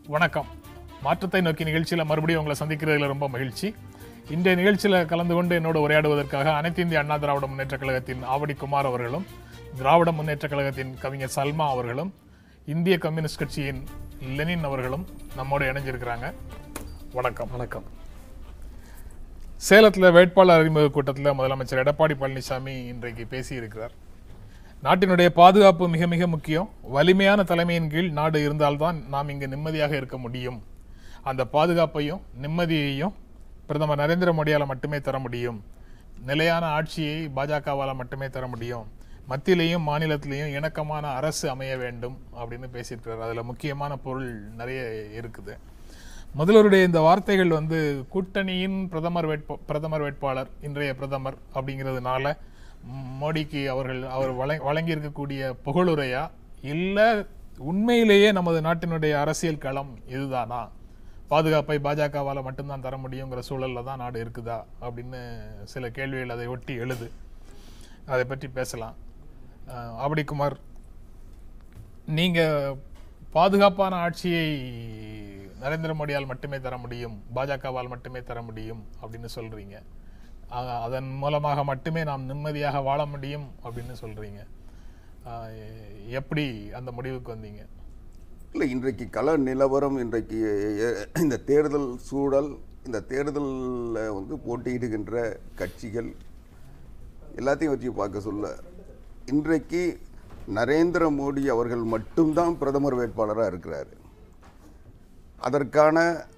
வணக்கம் மாற்றத்தை நோக்கி நிகழ்ச்சியில் மறுபடியும் உங்களை சந்திக்கிறதுல ரொம்ப மகிழ்ச்சி இன்றைய நிகழ்ச்சியில் கலந்து கொண்டு என்னோடு உரையாடுவதற்காக அனைத்து இந்திய அண்ணா திராவிட முன்னேற்ற கழகத்தின் ஆவடி குமார் அவர்களும் திராவிட முன்னேற்ற கழகத்தின் கவிஞர் சல்மா அவர்களும் இந்திய கம்யூனிஸ்ட் கட்சியின் லெனின் அவர்களும் நம்மோடு இணைஞ்சிருக்கிறாங்க வணக்கம் வணக்கம் சேலத்தில் வேட்பாளர் அறிமுக கூட்டத்தில் முதலமைச்சர் எடப்பாடி பழனிசாமி இன்றைக்கு பேசியிருக்கிறார் நாட்டினுடைய பாதுகாப்பு மிக மிக முக்கியம் வலிமையான தலைமையின் கீழ் நாடு இருந்தால்தான் நாம் இங்கு நிம்மதியாக இருக்க முடியும் அந்த பாதுகாப்பையும் நிம்மதியையும் பிரதமர் நரேந்திர மோடியால் மட்டுமே தர முடியும் நிலையான ஆட்சியை பாஜகவால் மட்டுமே தர முடியும் மத்தியிலையும் மாநிலத்திலையும் இணக்கமான அரசு அமைய வேண்டும் அப்படின்னு பேசியிருக்கிறார் அதில் முக்கியமான பொருள் நிறைய இருக்குது முதல்வருடைய இந்த வார்த்தைகள் வந்து கூட்டணியின் பிரதமர் வேட்ப பிரதமர் வேட்பாளர் இன்றைய பிரதமர் அப்படிங்கிறதுனால ம், மோடிக்கு அவர்கள் அவர் வழங்க வழங்கியிருக்கக்கூடிய புகழுரையா இல்லை உண்மையிலேயே நமது நாட்டினுடைய அரசியல் களம் இதுதானா பாதுகாப்பை பாஜகவால் மட்டும்தான் தர முடியுங்கிற சூழல்ல தான் நாடு இருக்குதா அப்படின்னு சில கேள்விகள் அதை ஒட்டி எழுது அதை பற்றி பேசலாம் அஹ், ஆவடிக்குமார் நீங்க பாதுகாப்பான ஆட்சியை நரேந்திர மோடியால் மட்டுமே தர முடியும் பாஜகவால் மட்டுமே தர முடியும் அப்படின்னு சொல்றீங்க அ- அதன் மூலமாக மட்டுமே நாம் நிம்மதியாக வாழ முடியும் அப்படின்னு சொல்றீங்க அஹ் எ- எப்படி அந்த முடிவுக்கு வந்தீங்க இல்லை இன்றைக்கு கள நிலவரம் இன்றைக்கு எ- இந்த தேர்தல் சூழல் இந்த தேர்தலில் வந்து போட்டியிடுகின்ற கட்சிகள் எல்லாத்தையும் வச்சு பார்க்க சொல்ல இன்றைக்கு நரேந்திர மோடி அவர்கள் மட்டும்தான் பிரதமர் வேட்பாளராக இருக்கிறாரு அதற்கான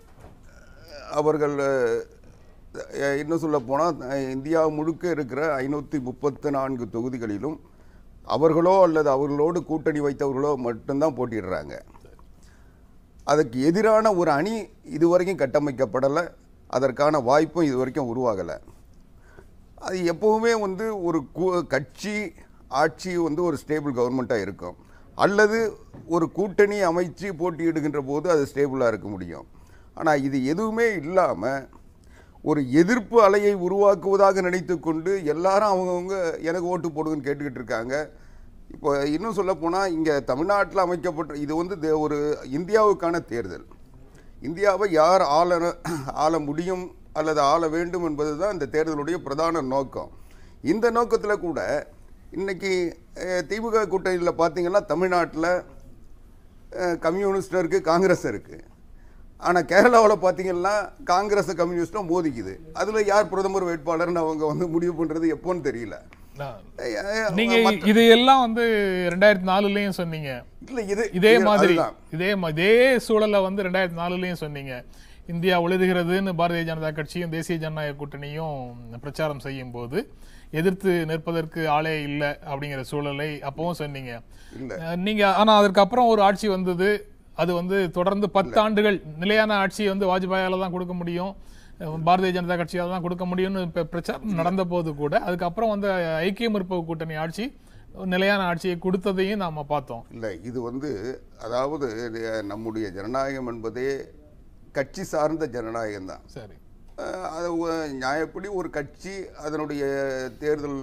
அவர்கள் அஹ், இன்னும் சொல்ல போனால் இந்தியா முழுக்க இருக்கிற ஐநூற்றி முப்பத்து நான்கு தொகுதிகளிலும் அவர்களோ அல்லது அவர்களோடு கூட்டணி வைத்தவர்களோ மட்டும்தான் போட்டியிடுறாங்க அதுக்கு எதிரான ஒரு அணி இதுவரைக்கும் கட்டமைக்கப்படலை அதற்கான வாய்ப்பும் இதுவரைக்கும் உருவாகலை அது எப்போவுமே வந்து ஒரு கூ- கட்சி ஆட்சி வந்து ஒரு ஸ்டேபிள் கவர்மெண்ட்டாக இருக்கும் அல்லது ஒரு கூட்டணி அமைச்சு போட்டியிடுகின்ற போது அது ஸ்டேபிளாக இருக்க முடியும் ஆனால் இது எதுவுமே இல்லாமல் ஒரு எதிர்ப்பு அலையை உருவாக்குவதாக நினைத்து கொண்டு எல்லாரும் அவங்கவுங்க எனக்கு ஓட்டு போடுங்கன்னு கேட்டுக்கிட்டு இருக்காங்க இப்போ இன்னும் சொல்ல போனால் இங்கே தமிழ்நாட்டில் அமைக்கப்பட்ட இது வந்து தே- ஒரு இந்தியாவுக்கான தேர்தல் இந்தியாவை யார் ஆள ஆள முடியும் அல்லது ஆள வேண்டும் என்பது தான் இந்த தேர்தலுடைய பிரதான நோக்கம் இந்த நோக்கத்தில் கூட இன்னைக்கு அஹ், திமுக கூட்டணியில் பார்த்தீங்கன்னா தமிழ்நாட்டில் அஹ், கம்யூனிஸ்ட் இருக்குது காங்கிரஸ் இருக்குது ஆனால் கேரளாவில் பார்த்தீங்கன்னா காங்கிரஸ் கம்யூனிஸ்டும் மோதிக்குது அதில் யார் பிரதமர் வேட்பாளர்னு அவங்க வந்து முடிவு பண்ணுறது எப்போன்னு தெரியல நான் அஹ், அஹ், நீங்க மற்ற- இது எல்லாம் வந்து ரெண்டாயிரத்தி நாலுலயும் சொன்னீங்க இல்லை இது இதே இது- மாதிரி அதுதான். இதே மா- இதே சூழல்ல வந்து ரெண்டாயிரத்தி நாலுலயும் சொன்னீங்க இந்தியா உழுதுகிறதுன்னு பாரதிய ஜனதா கட்சியும் தேசிய ஜனநாயக கூட்டணியும் பிரச்சாரம் செய்யும் போது எதிர்த்து நிற்பதற்கு ஆளே இல்லை அப்படிங்கிற சூழலை அப்பவும் சொன்னீங்க இல்ல. அஹ் நீங்க ஆனா அதற்கு அப்புறம் ஒரு ஆட்சி வந்தது அது வந்து தொடர்ந்து பத்து ஆண்டுகள் நிலையான ஆட்சியை வந்து வாஜ்பாயால தான் கொடுக்க முடியும் அஹ் பாரதிய ஜனதா கட்சியால தான் கொடுக்க முடியும்னு இப்ப பிரச்சாரம் நடந்த போது கூட அதுக்கப்புறம் வந்து ஐக்கிய முற்போக்கு கூட்டணி ஆட்சி நிலையான ஆட்சியை கொடுத்ததையும் நாம பார்த்தோம் இல்லை இது வந்து அதாவது இது நம்முடைய ஜனநாயகம் என்பதே கட்சி சார்ந்த ஜனநாயகம் தான் சரி அது ஒ- நியாயப்படி ஒரு கட்சி அதனுடைய தேர்தல்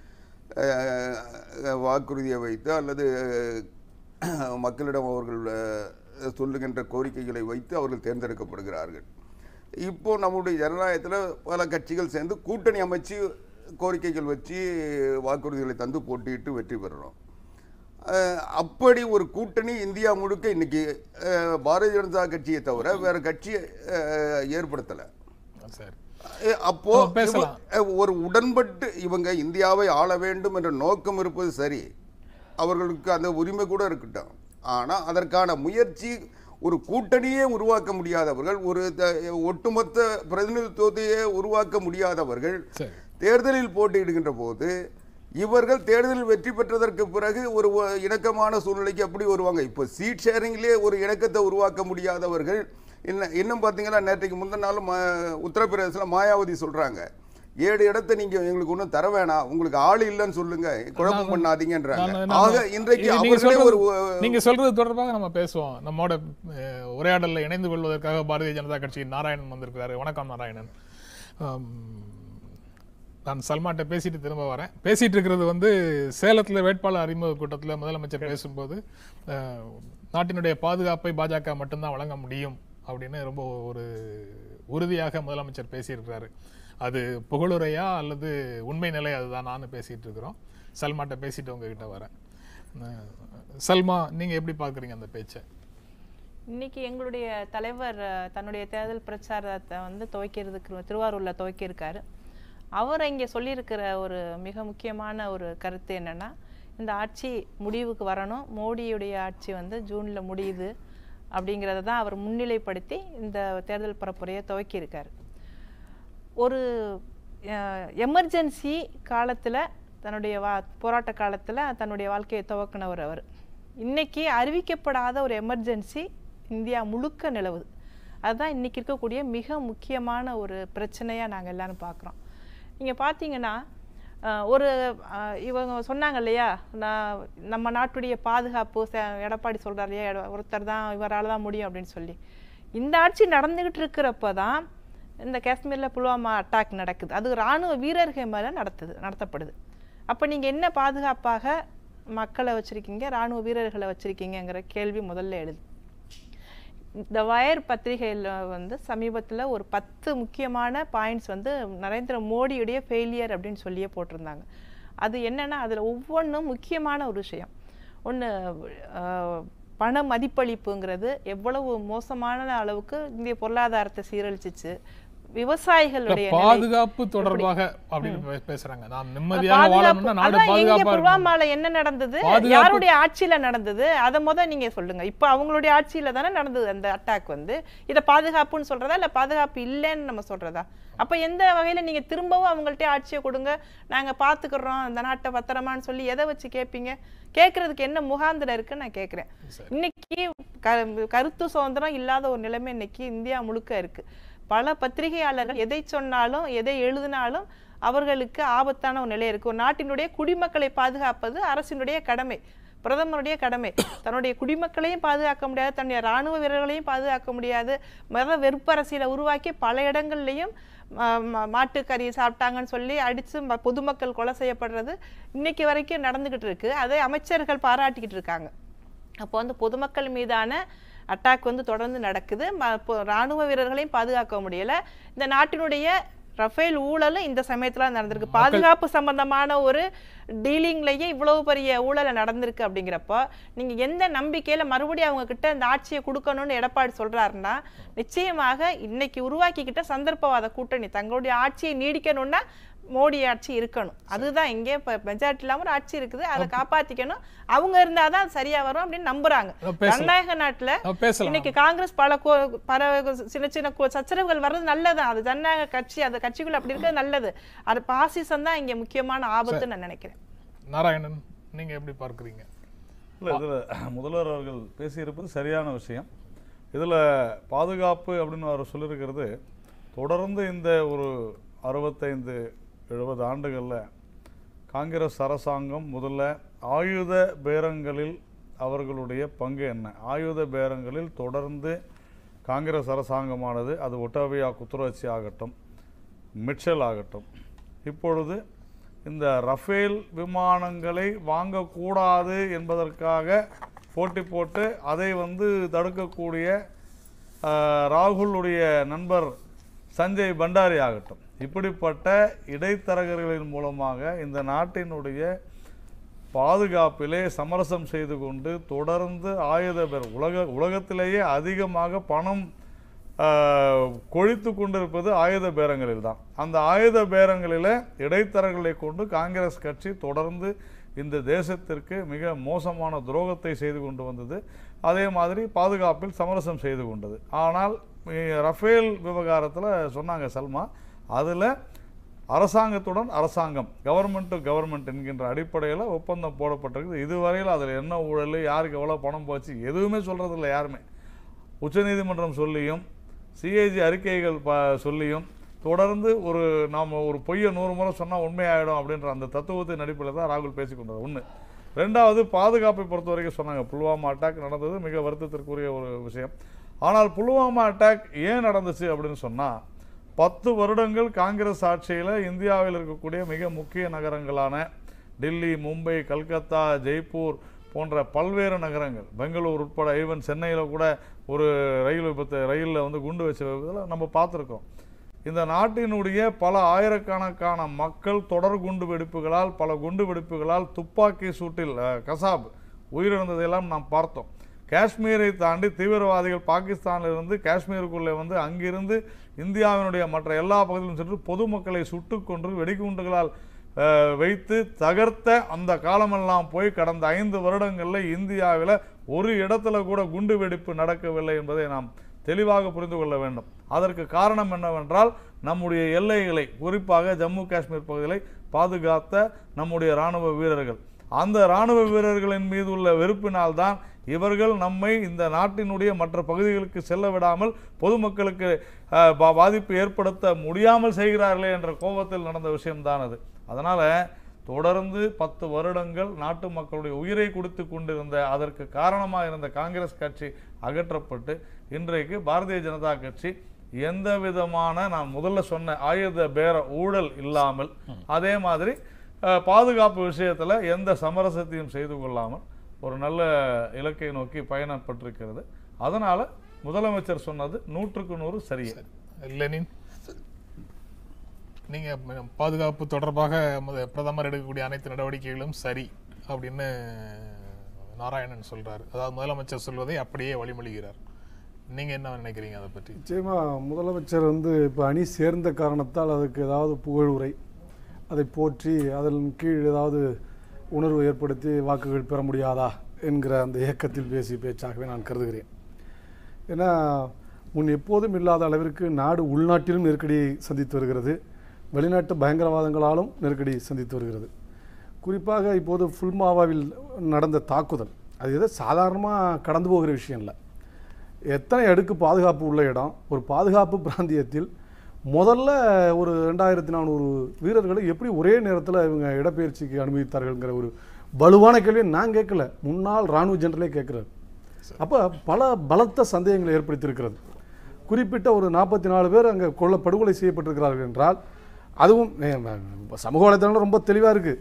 அஹ், வாக்குறுதியை வைத்து அல்லது அஹ், மக்களிடம் அவர்கள் அஹ், சொல்லுகின்ற கோரிக்கைகளை வைத்து அவர்கள் தேர்ந்தெடுக்கப்படுகிறார்கள் இப்போ நம்முடைய ஜனநாயகத்தில் பல கட்சிகள் சேர்ந்து கூட்டணி அமைச்சு கோரிக்கைகள் வச்சு வாக்குறுதிகளை தந்து போட்டியிட்டு வெற்றி பெறுறோம் அஹ், அப்படி ஒரு கூட்டணி இந்தியா முழுக்க இன்னைக்கு அஹ், பாரதிய ஜனதா கட்சியை தவிர வேற கட்சியை அஹ், ஏற்படுத்தலை சரி அஹ் அப்போ நம்ம பேசலாம். இவ- அஹ் ஒரு உடன்பட்டு இவங்க இந்தியாவை ஆள வேண்டும் என்ற நோக்கம் இருப்பது சரி அவர்களுக்கு அந்த உரிமை கூட இருக்கட்டும் ஆனா அதற்கான முயற்சி ஒரு கூட்டணியே உருவாக்க முடியாதவர்கள் ஒரு த- ஒட்டுமொத்த பிரதிநிதித்துவத்தையே உருவாக்க முடியாதவர்கள் சரி தேர்தலில் போட்டியிடுகின்ற போது இவர்கள் தேர்தலில் வெற்றி பெற்றதற்கு பிறகு ஒரு ஒ- இணக்கமான சூழ்நிலைக்கு எப்படி வருவாங்க இப்போ சீட் ஷேரிங்லேயே ஒரு இணக்கத்தை உருவாக்க முடியாதவர்கள் இன்னும் இன்னும் பார்த்தீங்கன்னா நேற்றைக்கு முந்தின நாள் மா உத்தரப்பிரதேசத்தில் மாயாவதி சொல்கிறாங்க ஏழு இடத்தை நீங்கள் எங்களுக்கு ஒன்றும் தர வேணாம் உங்களுக்கு ஆள் இல்லைன்னு சொல்லுங்க குழப்பம் பண்ணாதீங்கன்றாங்க நான்- நான் ஆக இன்றைக்கு இது நீங்க அவர்களே ஒரு சொல்றது- நீங்க சொல்றது தொடர்பாக நம்ம பேசுவோம் நம்மோட அஹ், உரையாடல்ல இணைந்து கொள்வதற்காக பாரதிய ஜனதா கட்சியின் நாராயணன் வந்திருக்கிறாரு வணக்கம் நாராயணன் ஆம், நான் சல்மாட்ட பேசிட்டு திரும்ப வரேன் பேசிட்டு இருக்கிறது வந்து சேலத்துல வேட்பாளர் அறிமுக கூட்டத்துல முதலமைச்சர் பேசும்போது அஹ், நாட்டினுடைய பாதுகாப்பை பாஜக மட்டும்தான் வழங்க முடியும் அப்படின்னு ரொம்ப ஒரு உறுதியாக முதலமைச்சர் பேசியிருக்கிறாரு அது புகழுரையா அல்லது உண்மை நிலை அதுதான் நான் பேசிட்டு இருக்கிறோம் சல்மாட்ட பேசிட்டு உங்ககிட்ட வரேன் அஹ், சல்மா நீங்க எப்படி பார்க்கறீங்க அந்த பேச்சை இன்னைக்கு எங்களுடைய தலைவர் அஹ், தன்னுடைய தேர்தல் பிரச்சாரத்தை வந்து துவைக்கிறதுக்கு திருவாரூர்ல துவக்கியிருக்காரு அவர் இங்கே சொல்லியிருக்கிற ஒரு மிக முக்கியமான ஒரு கருத்து என்னன்னா இந்த ஆட்சி முடிவுக்கு வரணும் மோடியுடைய ஆட்சி வந்து ஜூன்ல முடியுது அப்படிங்கிறத தான் அவர் முன்னிலைப்படுத்தி இந்த தேர்தல் பரப்புரையை துவக்கியிருக்காரு ஒரு எமர்ஜென்சி காலத்துல தன்னுடைய வா போராட்ட காலத்துல தன்னுடைய வாழ்க்கையை துவக்கினவர் அவர் இன்னைக்கு அறிவிக்கப்படாத ஒரு எமர்ஜென்சி இந்தியா முழுக்க நிலவுது அதுதான் இன்னைக்கு இருக்கக்கூடிய மிக முக்கியமான ஒரு பிரச்சனையா நாங்க எல்லாரும் பார்க்குறோம் நீங்க பார்த்தீங்கன்னா அஹ், ஒரு அஹ், இவங்க சொன்னாங்க இல்லையா நான் நம்ம நாட்டுடைய பாதுகாப்பு ச- எடப்பாடி சொல்றாரு இல்லையா எட- ஒருத்தர் தான் இவரால தான் முடியும் அப்படின்னு சொல்லி இந்த ஆட்சி நடந்துகிட்டு இருக்கிறப்ப தான் இந்த காஷ்மீர்ல புல்வாமா அட்டாக் நடக்குது அது ராணுவ வீரர்கள் மேல நடத்துது நடத்தப்படுது அப்ப நீங்க என்ன பாதுகாப்பாக மக்களை வச்சிருக்கீங்க ராணுவ வீரர்களை வச்சிருக்கீங்கங்கிற கேள்வி முதல்ல எழுது இந்த வயர் பத்திரிகையில் வந்து சமீபத்துல ஒரு பத்து முக்கியமான பாயிண்ட்ஸ் வந்து நரேந்திர மோடியுடைய ஃபெயிலியர் அப்படின்னு சொல்லியே போட்டிருந்தாங்க அது என்னன்னா அதுல ஒவ்வொன்றும் முக்கியமான ஒரு விஷயம் ஒன்று பண மதிப்பளிப்புங்கிறது எவ்வளவு மோசமான அளவுக்கு இந்திய பொருளாதாரத்தை சீரழிச்சிச்சு விவசாயிகளுடைய நிலை பாதுகாப்பு தொடர்பாக அப்படின்னு பே- பேசுறாங்க நாம் நிம்மதியாக பாதுகாப்பு- வாழணும்னா நாடு அதான் இங்க பாதுகாப்பா இருக்கணும் புல்வாமால என்ன நடந்தது பாதுகாப்பு- யாருடைய ஆட்சியில நடந்தது அத முத நீங்க சொல்லுங்க இப்ப அவங்களுடைய ஆட்சியில தானே நடந்தது அந்த அட்டாக் வந்து இத பாதுகாப்புன்னு சொல்றதா இல்ல பாதுகாப்பு இல்லைன்னு நம்ம சொல்றதா அப்ப எந்த வகையில நீங்க திரும்பவும் அவங்கள்ட்ட ஆட்சியை கொடுங்க நாங்க பாத்துக்கிறோம் அந்த நாட்டை பத்திரமான்னு சொல்லி எதை வச்சு கேட்பீங்க கேட்கறதுக்கு என்ன முகாந்திரம் இருக்குன்னு நான் கேட்கிறேன் இன்னைக்கு க- கருத்து சுதந்திரம் இல்லாத ஒரு நிலைமை இன்னைக்கு இந்தியா முழுக்க இருக்கு பல பத்திரிகையாளர்கள் எதை சொன்னாலும் எதை எழுதினாலும் அவர்களுக்கு ஆபத்தான ஒரு நிலை இருக்கு ஒரு நாட்டினுடைய குடிமக்களை பாதுகாப்பது அரசினுடைய கடமை பிரதமருடைய கடமை தன்னுடைய குடிமக்களையும் பாதுகாக்க முடியாது தன்னுடைய ராணுவ வீரர்களையும் பாதுகாக்க முடியாது மத வெறுப்பரசியலை உருவாக்கி பல இடங்கள்லையும் ம- ம- மாட்டுக்கறி சாப்பிட்டாங்கன்னு சொல்லி அடிச்சு ம- பொதுமக்கள் கொலை செய்யப்படுறது இன்னைக்கு வரைக்கும் நடந்துகிட்டு இருக்கு அதை அமைச்சர்கள் பாராட்டிக்கிட்டு இருக்காங்க அப்போ வந்து பொதுமக்கள் மீதான அட்டாக் வந்து தொடர்ந்து நடக்குது ம- இப்போ ராணுவ வீரர்களையும் பாதுகாக்க முடியல இந்த நாட்டினுடைய ரஃபேல் ஊழலும் இந்த சமயத்துல நடந்திருக்கு பாதுகாப்பு சம்பந்தமான ஒரு டீலிங்லயே இவ்வளவு பெரிய ஊழல் நடந்திருக்கு அப்படிங்கிறப்போ நீங்க எந்த நம்பிக்கையில மறுபடியும் அவங்க கிட்ட இந்த ஆட்சியை கொடுக்கணும்னு எடப்பாடி சொல்றாருன்னா நிச்சயமாக இன்னைக்கு உருவாக்கிக்கிட்ட சந்தர்ப்பவாத கூட்டணி தங்களுடைய ஆட்சியை நீடிக்கணும்னா மோடி ஆட்சி இருக்கணும் அதுதான் இங்கே இப்ப மெஜாரிட்டி இல்லாம ஒரு ஆட்சி இருக்குது அதை காப்பாத்திக்கணும் அவங்க இருந்தாதான் அது சரியா வரும் அப்படின்னு நம்புறாங்க நம்ம பேசலாம். ஜனநாயக நாட்டுல நம்ம பேசலாம் இன்னைக்கு காங்கிரஸ் பல கோ- பல சின்ன சின்ன கோ- சச்சரவுகள் வர்றது நல்லது அது ஜனநாயக கட்சி அந்த கட்சிக்குள்ள அப்படி இருக்கிறது நல்லது அது பாசிசம் தான் இங்க முக்கியமான ஆபத்துன்னு நான் நினைக்கிறேன் நாராயணன் நீங்க எப்படி பார்க்கறீங்க இல்லை இதில் முதல்வர் அவர்கள் பேசியிருப்பது சரியான விஷயம் இதில் பாதுகாப்பு அப்படின்னு அவர் சொல்லியிருக்கிறது தொடர்ந்து இந்த ஒரு அறுபத்தைந்து எழுபது ஆண்டுகளில் காங்கிரஸ் அரசாங்கம் முதல்ல ஆயுத பேரங்களில் அவர்களுடைய பங்கு என்ன ஆயுத பேரங்களில் தொடர்ந்து காங்கிரஸ் அரசாங்கமானது அது ஒட்டாவியா குத்துராட்சி ஆகட்டும் மிட்சல் ஆகட்டும் இப்பொழுது இந்த ரஃபேல் விமானங்களை வாங்கக்கூடாது என்பதற்காக போட்டி போட்டு அதை வந்து தடுக்கக்கூடிய ஆஹ், ராகுலுடைய நண்பர் சஞ்சய் பண்டாரி ஆகட்டும் இப்படிப்பட்ட இடைத்தரகர்களின் மூலமாக இந்த நாட்டினுடைய பாதுகாப்பிலே சமரசம் செய்து கொண்டு தொடர்ந்து ஆயுத பேர் உலக உலகத்திலேயே அதிகமாக பணம் ஆஹ், கொழித்து கொண்டிருப்பது ஆயுத பேரங்களில் தான் அந்த ஆயுத பேரங்களில் இடைத்தரகர்களை கொண்டு காங்கிரஸ் கட்சி தொடர்ந்து இந்த தேசத்திற்கு மிக மோசமான துரோகத்தை செய்து கொண்டு வந்தது அதே மாதிரி பாதுகாப்பில் சமரசம் செய்து கொண்டது ஆனால் இ- ரஃபேல் விவகாரத்தில் சொன்னாங்க சல்மா அதில் அரசாங்கத்துடன் அரசாங்கம் கவர்மெண்ட் டு கவர்மெண்ட் என்கின்ற அடிப்படையில் ஒப்பந்தம் போடப்பட்டிருக்குது இதுவரையில் அதில் என்ன ஊழல் யாருக்கு எவ்வளோ பணம் போச்சு எதுவுமே சொல்கிறதில்ல யாருமே உச்சநீதிமன்றம் சொல்லியும் சிஏஜி அறிக்கைகள் ப சொல்லியும் தொடர்ந்து ஒரு நாம் ஒரு பொய்யை நூறு முறை சொன்னால் உண்மையாயிடும் அப்படின்ற அந்த தத்துவத்தின் அடிப்படையில் தான் ராகுல் பேசிக்கொண்டார் ஒன்று ரெண்டாவது பாதுகாப்பை பொறுத்த வரைக்கும் சொன்னாங்க புல்வாமா அட்டாக் நடந்தது மிக வருத்தத்திற்குரிய ஒரு விஷயம் ஆனால் புல்வாமா அட்டாக் ஏன் நடந்துச்சு அப்படின்னு சொன்னால் பத்து வருடங்கள் காங்கிரஸ் ஆட்சியில் இந்தியாவில் இருக்கக்கூடிய மிக முக்கிய நகரங்களான டெல்லி மும்பை கல்கத்தா ஜெய்ப்பூர் போன்ற பல்வேறு நகரங்கள் பெங்களூர் உட்பட ஈவன் சென்னையில் கூட ஒரு ரயில் விபத்து ரயிலில் வந்து குண்டு வச்ச விபத்தில் நம்ம பார்த்துருக்கோம் இந்த நாட்டினுடைய பல ஆயிரக்கணக்கான மக்கள் தொடர் குண்டு வெடிப்புகளால் பல குண்டு வெடிப்புகளால் துப்பாக்கி சூட்டில் அஹ், கசாப் உயிரிழந்ததையெல்லாம் நாம் பார்த்தோம் காஷ்மீரை தாண்டி தீவிரவாதிகள் பாகிஸ்தானிலிருந்து காஷ்மீருக்குள்ளே வந்து அங்கிருந்து இந்தியாவினுடைய மற்ற எல்லா பகுதியிலும் சென்று பொதுமக்களை சுட்டுக் கொன்று வெடிகுண்டுகளால் அஹ், வைத்து தகர்த்த அந்த காலமெல்லாம் போய் கடந்த ஐந்து வருடங்களில் இந்தியாவில் ஒரு இடத்துல கூட குண்டு வெடிப்பு நடக்கவில்லை என்பதை நாம் தெளிவாக புரிந்து கொள்ள வேண்டும் அதற்கு காரணம் என்னவென்றால் நம்முடைய எல்லைகளை குறிப்பாக ஜம்மு காஷ்மீர் பகுதிகளை பாதுகாத்த நம்முடைய ராணுவ வீரர்கள் அந்த ராணுவ வீரர்களின் மீது உள்ள வெறுப்பினால்தான் இவர்கள் நம்மை இந்த நாட்டினுடைய மற்ற பகுதிகளுக்கு செல்ல விடாமல் பொதுமக்களுக்கு அஹ், பா- பாதிப்பு ஏற்படுத்த முடியாமல் செய்கிறார்களே என்ற கோபத்தில் நடந்த விஷயம்தான் அது அதனால தொடர்ந்து பத்து வருடங்கள் நாட்டு மக்களுடைய உயிரை கொடுத்து கொண்டிருந்த அதற்கு காரணமாக இருந்த காங்கிரஸ் கட்சி அகற்றப்பட்டு இன்றைக்கு பாரதிய ஜனதா கட்சி எந்த விதமான நான் முதல்ல சொன்ன ஆயுத பேர ஊழல் இல்லாமல் அதே மாதிரி அஹ், பாதுகாப்பு விஷயத்துல எந்த சமரசத்தையும் செய்து கொள்ளாமல் ஒரு நல்ல இலக்கை நோக்கி பயணப்பட்டிருக்கிறது அதனால முதலமைச்சர் சொன்னது நூற்றுக்கு நூறு சரியே லெனின் நீங்க ம- பாதுகாப்பு தொடர்பாக முத- பிரதமர் எடுக்கக்கூடிய அனைத்து நடவடிக்கைகளும் சரி அப்படின்னு நாராயணன் சொல்றாரு அதாவது முதலமைச்சர் சொல்வதை அப்படியே வழிமொழிகிறார் நீங்க என்ன நினைக்கிறீங்க அதை பற்றி நிச்சயமா முதலமைச்சர் வந்து இப்போ அணி சேர்ந்த காரணத்தால் அதுக்கு ஏதாவது புகழுரை அதை போற்றி அதன் கீழ் ஏதாவது உணர்வு ஏற்படுத்தி வாக்குகள் பெற முடியாதா என்கிற அந்த இயக்கத்தில் பேசிய பேச்சாகவே நான் கருதுகிறேன் ஏன்னா முன் எப்போதும் இல்லாத அளவிற்கு நாடு உள்நாட்டிலும் நெருக்கடியை சந்தித்து வருகிறது வெளிநாட்டு பயங்கரவாதங்களாலும் நெருக்கடி சந்தித்து வருகிறது குறிப்பாக இப்போது புல்மாவாவில் நடந்த தாக்குதல் அது ஏதோ சாதாரணமாக கடந்து போகிற விஷயம் இல்லை எத்தனை அடுக்கு பாதுகாப்பு உள்ள இடம் ஒரு பாதுகாப்பு பிராந்தியத்தில் முதல்ல ஒரு ரெண்டாயிரத்தி நானூறு வீரர்களை எப்படி ஒரே நேரத்தில் இவங்க இடப்பெயர்ச்சிக்கு அனுமதித்தார்கள்ங்கிற ஒரு வலுவான கேள்வியை நான் கேட்கல முன்னாள் ராணுவ ஜெனரலே கேட்குறாரு அப்போ பல பலத்த சந்தேகங்களை ஏற்படுத்தியிருக்கிறது குறிப்பிட்ட ஒரு நாற்பத்தி நாலு பேர் அங்கே கொல்ல படுகொலை செய்யப்பட்டிருக்கிறார்கள் என்றால் அதுவும் அஹ், சமூக வலைத்தளம் ரொம்ப தெளிவாக இருக்குது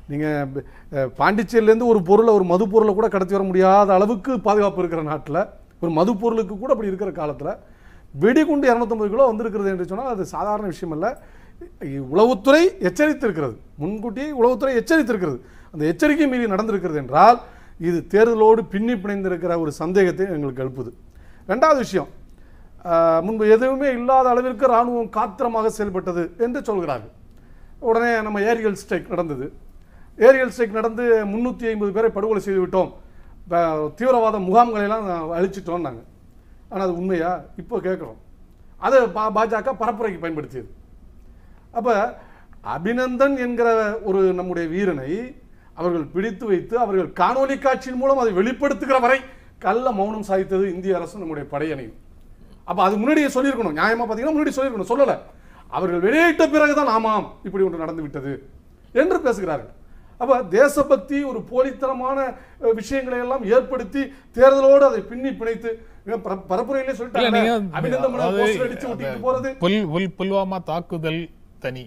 நீங்கள் பாண்டிச்சேரியிலேருந்து ஒரு பொருளை ஒரு மது பொருளை கூட கடத்தி வர முடியாத அளவுக்கு பாதுகாப்பு இருக்கிற நாட்டில் ஒரு மது பொருளுக்கு கூட அப்படி இருக்கிற காலத்தில் வெடிகுண்டு இரநூத்தம்பது கிலோ வந்திருக்கிறது என்று சொன்னால் அது சாதாரண விஷயம் அல்ல உளவுத்துறை எச்சரித்திருக்கிறது முன்கூட்டியே உளவுத்துறை எச்சரித்திருக்கிறது அந்த எச்சரிக்கை மீறி நடந்திருக்கிறது என்றால் இது தேர்தலோடு பின்னி பிணைந்திருக்கிற ஒரு சந்தேகத்தை எங்களுக்கு எழுப்புது ரெண்டாவது விஷயம் ஆஹ், முன்பு எதுவுமே இல்லாத அளவிற்கு ராணுவம் காத்திரமாக செயல்பட்டது என்று சொல்கிறார்கள் உடனே நம்ம ஏரியல் ஸ்ட்ரைக் நடந்தது ஏரியல் ஸ்ட்ரைக் நடந்து முந்நூற்றி ஐம்பது பேரை படுகொலை செய்து விட்டோம் ப- தீவிரவாத முகாம்களை எல்லாம் அழிச்சிட்டோம் நாங்கள் ஆனால் அது உண்மையா இப்போ கேட்குறோம் அதை பா பாஜக பரப்புரைக்கு பயன்படுத்தியது அப்போ அபிநந்தன் என்கிற ஒரு நம்முடைய வீரனை அவர்கள் பிடித்து வைத்து அவர்கள் காணொலி காட்சியின் மூலம் அதை வெளிப்படுத்துகிற வரை கள்ள மௌனம் சாதித்தது இந்திய அரசு நம்முடைய படையணியும் அப்போ அது முன்னாடியே சொல்லியிருக்கணும் நியாயமா பார்த்தீங்கன்னா முன்னாடி சொல்லியிருக்கணும் சொல்லலை அவர்கள் வெளியிட்ட பிறகுதான் ஆமாம் இப்படி ஒன்று நடந்து விட்டது என்று பேசுகிறார்கள் அப்ப தேசபக்தி ஒரு போலித்தனமான அஹ், விஷயங்களை எல்லாம் ஏற்படுத்தி தேர்தலோடு அதை பின்னி பிணைத்து இவன் பர- பரப்புரையிலே இல்ல சொல்லிட்டாங்க நீங்க அபிநந்தன் மேல அதாவது poster அடிச்சு ஒட்டிட்டு போறது புல் புல் புல்வாமா தாக்குதல் தனி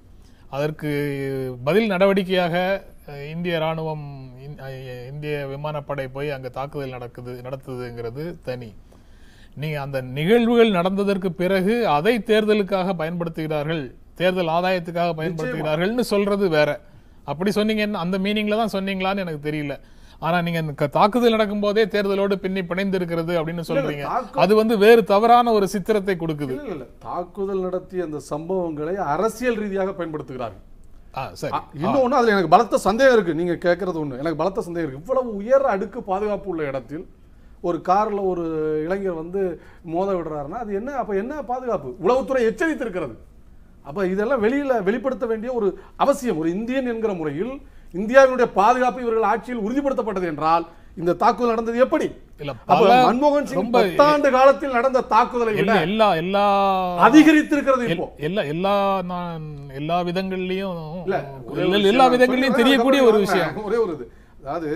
அதற்கு பதில் நடவடிக்கையாக அஹ், இந்திய ராணுவம் இந்- அஹ், இந்திய விமானப்படை போய் அங்க தாக்குதல் நடக்குது நடத்துதுங்கிறது தனி நீங்க அந்த நிகழ்வுகள் நடந்ததற்கு பிறகு அதை தேர்தலுக்காக பயன்படுத்துகிறார்கள் தேர்தல் ஆதாயத்துக்காக பயன்படுத்துகிறார்கள்னு சொல்றது வேற அப்படி சொன்னீங்கன்னா அந்த மீனிங்ல தான் சொன்னீங்களான்னு எனக்கு தெரியல ஆனா நீங்க இந்த க- தாக்குதல் நடக்கும் போதே தேர்தலோடு பின்னி பிணைந்து இருக்கிறது அப்படின்னு சொல்றீங்க தாக்கு- அது வந்து வேறு தவறான ஒரு சித்திரத்தை கொடுக்குது இல்ல இல்ல தாக்குதல் நடத்திய அந்த சம்பவங்களை அரசியல் ரீதியாக பயன்படுத்துகிறார்கள் ஆ, சரி அ, இன்னொன்னு அதுல எனக்கு பலத்த சந்தேகம் இருக்கு நீங்க கேட்கறது ஒண்ணு எனக்கு பலத்த சந்தேகம் இருக்கு இவ்வளவு உயர் அடுக்கு பாதுகாப்பு உள்ள இடத்தில் ஒரு கார்ல ஒரு இளைஞர் வந்து மோத விடுறாருன்னா அது என்ன அப்ப என்ன பாதுகாப்பு உளவுத்துறை எச்சரித்திருக்கிறது அப்ப இதெல்லாம் வெளியில வெளிப்படுத்த வேண்டிய ஒரு அவசியம் ஒரு இந்தியன் என்கிற முறையில் இந்தியாவினுடைய பாதுகாப்பு இவர்கள் ஆட்சியில் உறுதிப்படுத்தப்பட்டது என்றால் இந்த தாக்குதல் நடந்தது எப்படி இல்ல அப்ப பல மன்மோகன் சிங் ரொம்ப பத்தாண்டு காலத்தில் நடந்த தாக்குதலை விட எல்லா எல்லா எல்லா அதிகரித்திருக்கிறது எல்- இப்போ எல்லா எல்லா நான் எல்லா விதங்கள்லயும் இல்ல ஒரே ஒரு எல்லா- விஷயம் எல்லா நான் விதங்கள்லயும் சொல்றேன். தெரியக்கூடிய ஒரு அப்புறம் விஷயம் ஒரே ஒரு இது அதாவது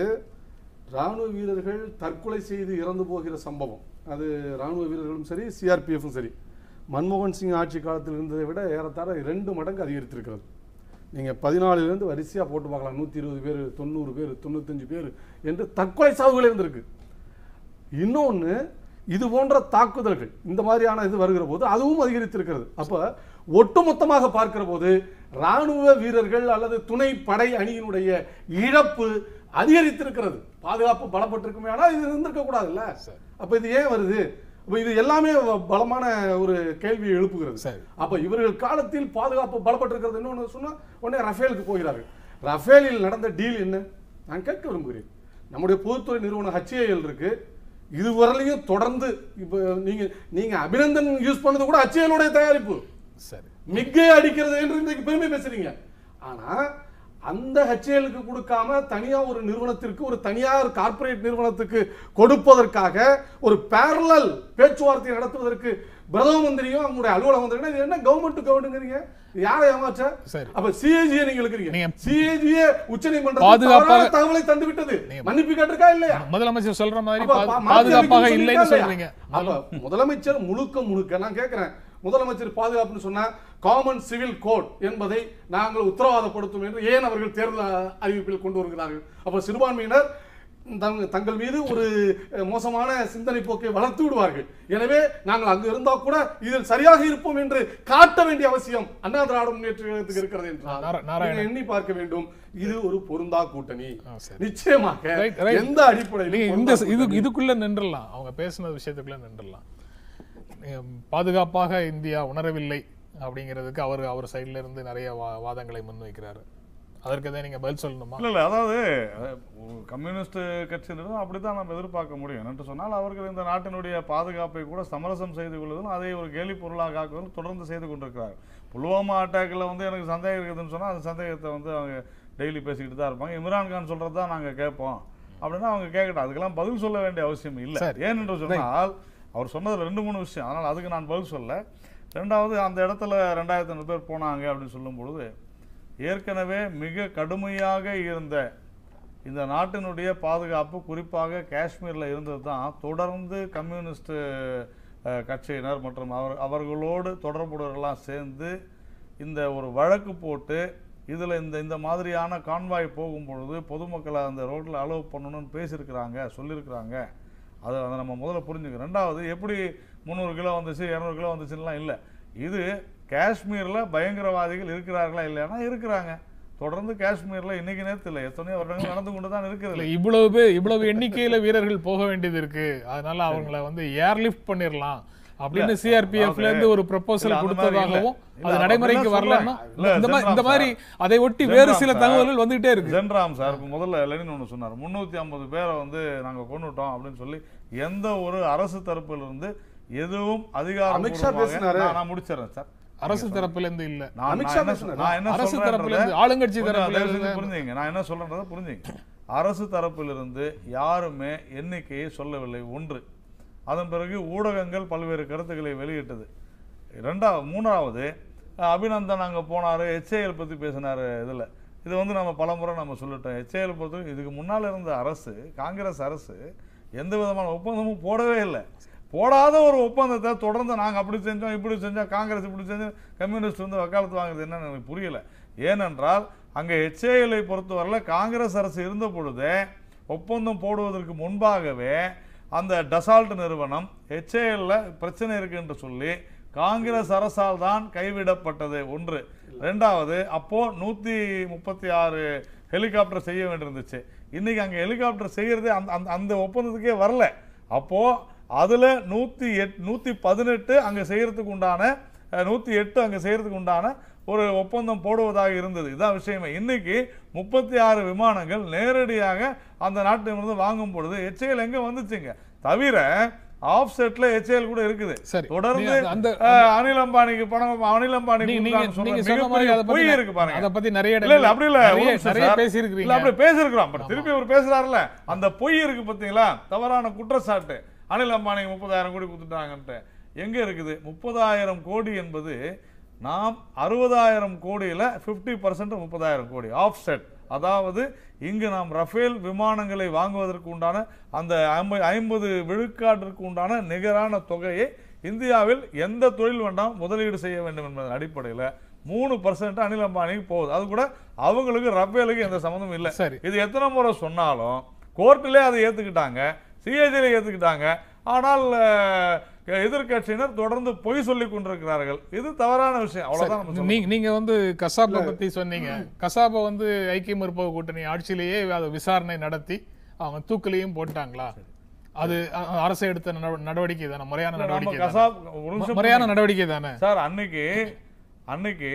ராணுவ வீரர்கள் தற்கொலை செய்து இறந்து போகிற சம்பவம் அது ராணுவ வீரர்களும் சரி சிஆர்பிஎஃப்பும் சரி மன்மோகன் சிங் ஆட்சி காலத்தில் இருந்ததை விட ஏறத்தாழ ரெண்டு மடங்கு அதிகரித்திருக்கிறது நீங்கள் பதினாலுலேருந்து வரிசையாக போட்டு பார்க்கலாம் நூற்றி இருபது பேர் தொண்ணூறு பேர் தொண்ணூத்தஞ்சு பேர் என்று தற்கொலை சாவுகளே இருந்திருக்கு இன்னொன்று இது போன்ற தாக்குதல்கள் இந்த மாதிரியான இது வருகிற போது அதுவும் அதிகரித்திருக்கிறது அப்ப ஒட்டுமொத்தமாக பார்க்கிற போது ராணுவ வீரர்கள் அல்லது துணை படை அணியினுடைய இழப்பு அதிகரித்திருக்கிறது பாதுகாப்பு பலப்பட்டிருக்குமே ஆனால் இது இருந்திருக்க கூடாதுல்ல அப்ப இது ஏன் வருது அப்ப இது எல்லாமே வ- பலமான ஒரு கேள்வியை எழுப்புகிறது சரி. அப்ப இவர்கள் காலத்தில் பாதுகாப்பு பலப்பட்டிருக்கிறது இன்னொன்று சொன்னா உடனே ரஃபேலுக்கு போகிறார்கள் ரஃபேலில் நடந்த டீல் என்ன நான் கேட்க விரும்புகிறேன் நம்முடைய பொதுத்துறை நிறுவனம் ஹச்ஏஎல் இருக்கு இதுவரையிலையும் தொடர்ந்து இப்போ நீங்க நீங்க அபிநந்தன் யூஸ் பண்ணது கூட ஹச்ஏஎலுடைய தயாரிப்பு சரி மிக்கை அடிக்கிறது என்று இன்றைக்கு பெருமை பேசுறீங்க ஆனா அந்த ஹெச்ஏலுக்கு கொடுக்காம தனியா ஒரு நிறுவனத்திற்கு ஒரு தனியார் கார்ப்பரேட் நிறுவனத்துக்கு கொடுப்பதற்காக ஒரு பேரலல் பேச்சுவார்த்தை நடத்துவதற்கு பிரதம மந்திரியும் அவங்களுடைய அலுவலக மந்திரியும் இது என்ன கவர்மெண்ட் டு கவர்மெண்ட்ங்கிறீங்க இது யாரை ஏமாற்ற சரி. அப்ப சிஏஜியை நீங்க இருக்கிறீங்க நீங்க- சிஏஜியே உச்ச பாதுகாப்பாக- தகவலை தந்து விட்டது நீங்க- மன்னிப்பு கேட்டிருக்கா இல்லையா முதலமைச்சர் சொல்ற மாதிரி அப்ப பா- பா- மாற்றி பாதுகாப்பாக அமைக்கணும்னு இல்லைன்னு சொல்லியிருக்கா சொல்றீங்க இல்லையா? அப்ப முதலமைச்சர் முழுக்க முழுக்க நான் கேட்கிறேன் முதலமைச்சர் பாதுகாப்புன்னு சொன்னா காமன் சிவில் கோட் என்பதை நாங்கள் உத்தரவாதப்படுத்தும் என்று ஏன் அவர்கள் தேர்தல் அறிவிப்பில் கொண்டு வருகிறார்கள் அப்ப சிறுபான்மையினர் தங்க- தங்கள் மீது ஒரு அஹ், மோசமான சிந்தனை போக்கை வளர்த்து விடுவார்கள் எனவே நாங்கள் அங்கு இருந்தா கூட இதில் சரியாக இருப்போம் என்று காட்ட வேண்டிய அவசியம் அண்ணா திராவிட முன்னேற்ற கழகத்துக்கு இருக்கிறது என்றால் நாரா- நாராயணன். நீங்கள் எண்ணி பார்க்க வேண்டும் இது ஒரு பொருந்தா கூட்டணி ஆ, சரி. நிச்சயமாக Right, right. எந்த அடிப்படையில் நீங்க இந்த இது இதுக்குள்ள நின்றலாம் அவங்க பேசின விஷயத்துக்குள்ள நின்றலாம் நீங்க பாதுகாப்பாக இந்தியா உணரவில்லை அப்படிங்கிறதுக்கு அவர் அவர் சைடுல இருந்து நிறைய வா- வாதங்களை முன்வைக்கிறாரு அதற்கு தான் நீங்க பதில் சொல்லணுமா இல்ல இல்ல அதாவது அஹ், ஒரு கம்யூனிஸ்ட் கட்சியினரும் அப்படித்தான் நம்ம எதிர்பார்க்க முடியும் என்று சொன்னால் அவர்கள் இந்த நாட்டினுடைய பாதுகாப்பை கூட சமரசம் செய்து கொள்வதும் அதை ஒரு கேலி பொருளாக ஆக்குவதும் தொடர்ந்து செய்து கொண்டிருக்கிறார்கள் புல்வாமா அட்டாக்ல வந்து எனக்கு சந்தேகம் இருக்குதுன்னு சொன்னா அந்த சந்தேகத்தை வந்து அவங்க டெய்லி பேசிக்கிட்டு தான் இருப்பாங்க இம்ரான் கான் சொல்றது தான் நாங்க கேட்போம் அப்படின்னா அவங்க கேட்கட்டும் அதுக்கெல்லாம் பதில் சொல்ல வேண்டிய அவசியம் இல்லை சரி. ஏனென்று சொன்னால் அவர் சொன்னது ரெண்டு மூணு விஷயம் அதனால் அதுக்கு நான் பதில் சொல்ல ரெண்டாவது அந்த இடத்துல ரெண்டாயிரத்தி ஐநூறு பேர் போனாங்க அப்படின்னு சொல்லும் பொழுது ஏற்கனவே மிக கடுமையாக இருந்த இந்த நாட்டினுடைய பாதுகாப்பு குறிப்பாக காஷ்மீரில் இருந்தது தான் தொடர்ந்து கம்யூனிஸ்ட் அஹ், கட்சியினர் மற்றும் அவர் அவர்களோடு தொடர்புடையவர்கள்லாம் சேர்ந்து இந்த ஒரு வழக்கு போட்டு இதில் இந்த இந்த மாதிரியான கான்வாய் போகும் பொழுது பொதுமக்களை அந்த ரோட்டில் அலோவ் பண்ணணும்னு பேசியிருக்கிறாங்க சொல்லியிருக்கிறாங்க அதை அதை நம்ம முதல்ல புரிஞ்சுக்கணும் ரெண்டாவது எப்படி முந்நூறு கிலோ வந்துச்சு இரநூறு கிலோ வந்துச்சுலாம் இல்லை இது காஷ்மீரில் பயங்கரவாதிகள் இருக்கிறார்களா இல்லைன்னா இருக்கிறாங்க தொடர்ந்து காஷ்மீரில் இன்னைக்கு நேரத்தில் இல்லை எத்தனையோ வருடங்கள் நடந்து கொண்டு தான் இல்ல இருக்கிறது இவ்வளவு பேர் இவ்வளவு எண்ணிக்கையில வீரர்கள் போக வேண்டியது இருக்கு அதனால அவங்கள வந்து ஏர்லிஃப்ட் பண்ணிரலாம் அப்படின்னு சிஆர்பிஎஃப்ல இருந்து ஒரு இல்ல, ப்ரொபோசல் அந்த மாதிரி இல்ல. கொடுத்ததாகவும் இல்ல, அது அப்படி நடைமுறைக்கு தான் வரலன்னா சொல்றேன். இல்ல, இந்த மாதிரி இந்த ஜென்ராம் மாதிரி சார். அதை ஒட்டி வேறு ஜென்ராம் சில சார். தகவல்கள் வந்துகிட்டே இருக்கு ஜென்ராம் சார் இப்போ முதல்ல லெனின் ஒன்று சொன்னார் முந்நூற்றி ஐம்பது பேரை வந்து நாங்கள் கொண்டுட்டோம் அப்படின்னு சொல்லி எந்த ஒரு அரசு தரப்புல இருந்து எதுவும் அமித்ஷா பேசினாரு. அதிகாரம் நான் முடிச்சிடறேன் சார் அரசு தரப்புல இருந்து இல்ல நான் அமித்ஷா நான் என்ன பேசினாரு. நான் என்ன அரசு சொல்றேன்றதை தரப்புல இருந்து, ஆளுங்கட்சி கொஞ்சம் தரப்புல தயவு செஞ்சு இருந்து. புரிஞ்சுங்க நான் என்ன சொல்றேன்றதை புரிஞ்சுங்க அரசு தரப்பிலிருந்து யாருமே எண்ணிக்கையை சொல்லவில்லை ஒன்று அதன் பிறகு ஊடகங்கள் பல்வேறு கருத்துக்களை வெளியிட்டது ரெண்டாவது மூணாவது அஹ், அபிநந்தன் அங்கே போனார் ஹெச்ஏஎல் பற்றி பேசினார் இதில் இது வந்து நம்ம பலமுறை நம்ம சொல்லிட்டோம் ஹெச்ஏஎல் பொறுத்த இதுக்கு முன்னால் இருந்த அரசு காங்கிரஸ் அரசு எந்த விதமான ஒப்பந்தமும் போடவே இல்லை போடாத ஒரு ஒப்பந்தத்தை தொடர்ந்து நாங்கள் அப்படி செஞ்சோம் இப்படி செஞ்சோம் காங்கிரஸ் இப்படி செஞ்சோம் கம்யூனிஸ்ட் வந்து வக்காலத்து வாங்குறது என்னன்னு எனக்கு புரியல ஏனென்றால் அங்கே ஹெச்ஏஎல்ஐ பொறுத்தவரையில் காங்கிரஸ் அரசு இருந்த பொழுதே ஒப்பந்தம் போடுவதற்கு முன்பாகவே அந்த டசால்ட் நிறுவனம் ஹெச்ஏஎல்ல பிரச்சனை இருக்கு என்று சொல்லி காங்கிரஸ் அரசால் தான் கைவிடப்பட்டது ஒன்று ரெண்டாவது அப்போ நூத்தி முப்பத்தி ஆறு ஹெலிகாப்டர் செய்ய வேண்டியிருந்துச்சு இன்னைக்கு அங்க ஹெலிகாப்டர் செய்யறதே அந்த அந்த அந்த ஒப்பந்தத்துக்கே வரல அப்போ அதுல நூத்தி எட் நூத்தி பதினெட்டு அங்க செய்யறதுக்கு உண்டான அஹ், நூத்தி எட்டு அங்க செய்யறதுக்கு உண்டான ஒரு ஒப்பந்தம் போடுவதாக இருந்தது இதான் விஷயமே இன்னைக்கு முப்பத்தி ஆறு விமானங்கள் நேரடியாக அந்த நாட்டிலிருந்து வாங்கும் பொழுது எச்ஏஎல் எங்க வந்துச்சுங்க தவிர ஆஃப் செட்ல எச்ஏஎல் கூட இருக்குது சரி. தொடர்ந்து நீங்க அந்த- அஹ், அனில் அம்பானிக்கு பணம் அனில் அம்பானி நீங்க நீங்க கொடுத்தான்னு நீங்க சொல்ற சொன்ன மாதிரி மிகப்பெரிய அதை பத்தி பொய் இருக்கு பாருங்க அதை பத்தி நிறைய இல்ல இல்ல அப்படி இல்ல ஒரு நிறைய நிமிஷம் நிறைய சார். இல்ல பேசியிருக்கிறீங்க அப்படி பேசியிருக்கிறோம் பட் திருப்பி அவர் பேசுறாருல அந்த பொய் இருக்கு பாத்தீங்களா தவறான குற்றச்சாட்டு அனில் அம்பானிக்கு முப்பதாயிரம் கோடி கொடுத்துட்டாங்கன்ட்டு எங்க இருக்குது முப்பதாயிரம் கோடி என்பது நாம் அறுபதாயிரம் கோடியில 50% பர்சன்ட் முப்பதாயிரம் கோடி ஆஃப் செட் அதாவது இங்கு நாம் ரஃபேல் விமானங்களை வாங்குவதற்கு உண்டான அந்த ஐம்ப- ஐம்பது விழுக்காட்டிற்கு உண்டான நிகரான தொகையை இந்தியாவில் எந்த தொழில் வேண்டாம் முதலீடு செய்ய வேண்டும் என்பதன் அடிப்படையில் மூணு பர்சன்ட் அனில் அம்பானிக்கு போகுது அது கூட அவங்களுக்கு ரஃபேலுக்கு எந்த சம்மந்தமும் இல்லை சரி. இது எத்தனை முறை சொன்னாலும் கோர்ட்டிலே அதை ஏத்துக்கிட்டாங்க சிஏஜில ஏத்துக்கிட்டாங்க ஆனால் அஹ், எதிர்க்கட்சியினர் தொடர்ந்து பொய் சொல்லிக் கொண்டிருக்கிறார்கள் இது தவறான விஷயம் அவ்வளவுதான் நம்ம சொல்லணும். நீங்க நீங்க வந்து கசாப்பை பத்தி சொன்னீங்க கசாப்பை வந்து ஐக்கிய முற்போக்கு கூட்டணி ஆட்சியிலேயே அதை விசாரணை நடத்தி அவங்க தூக்கிலையும் போட்டாங்களா அது அ- அரசு எடுத்த நட- நடவடிக்கை தானே முறையான நம்ம நடவடிக்கை தானே? கசாப் ஒரு நிமிஷம் முறையான நடவடிக்கை தானே சார் அன்னைக்கு அன்னைக்கு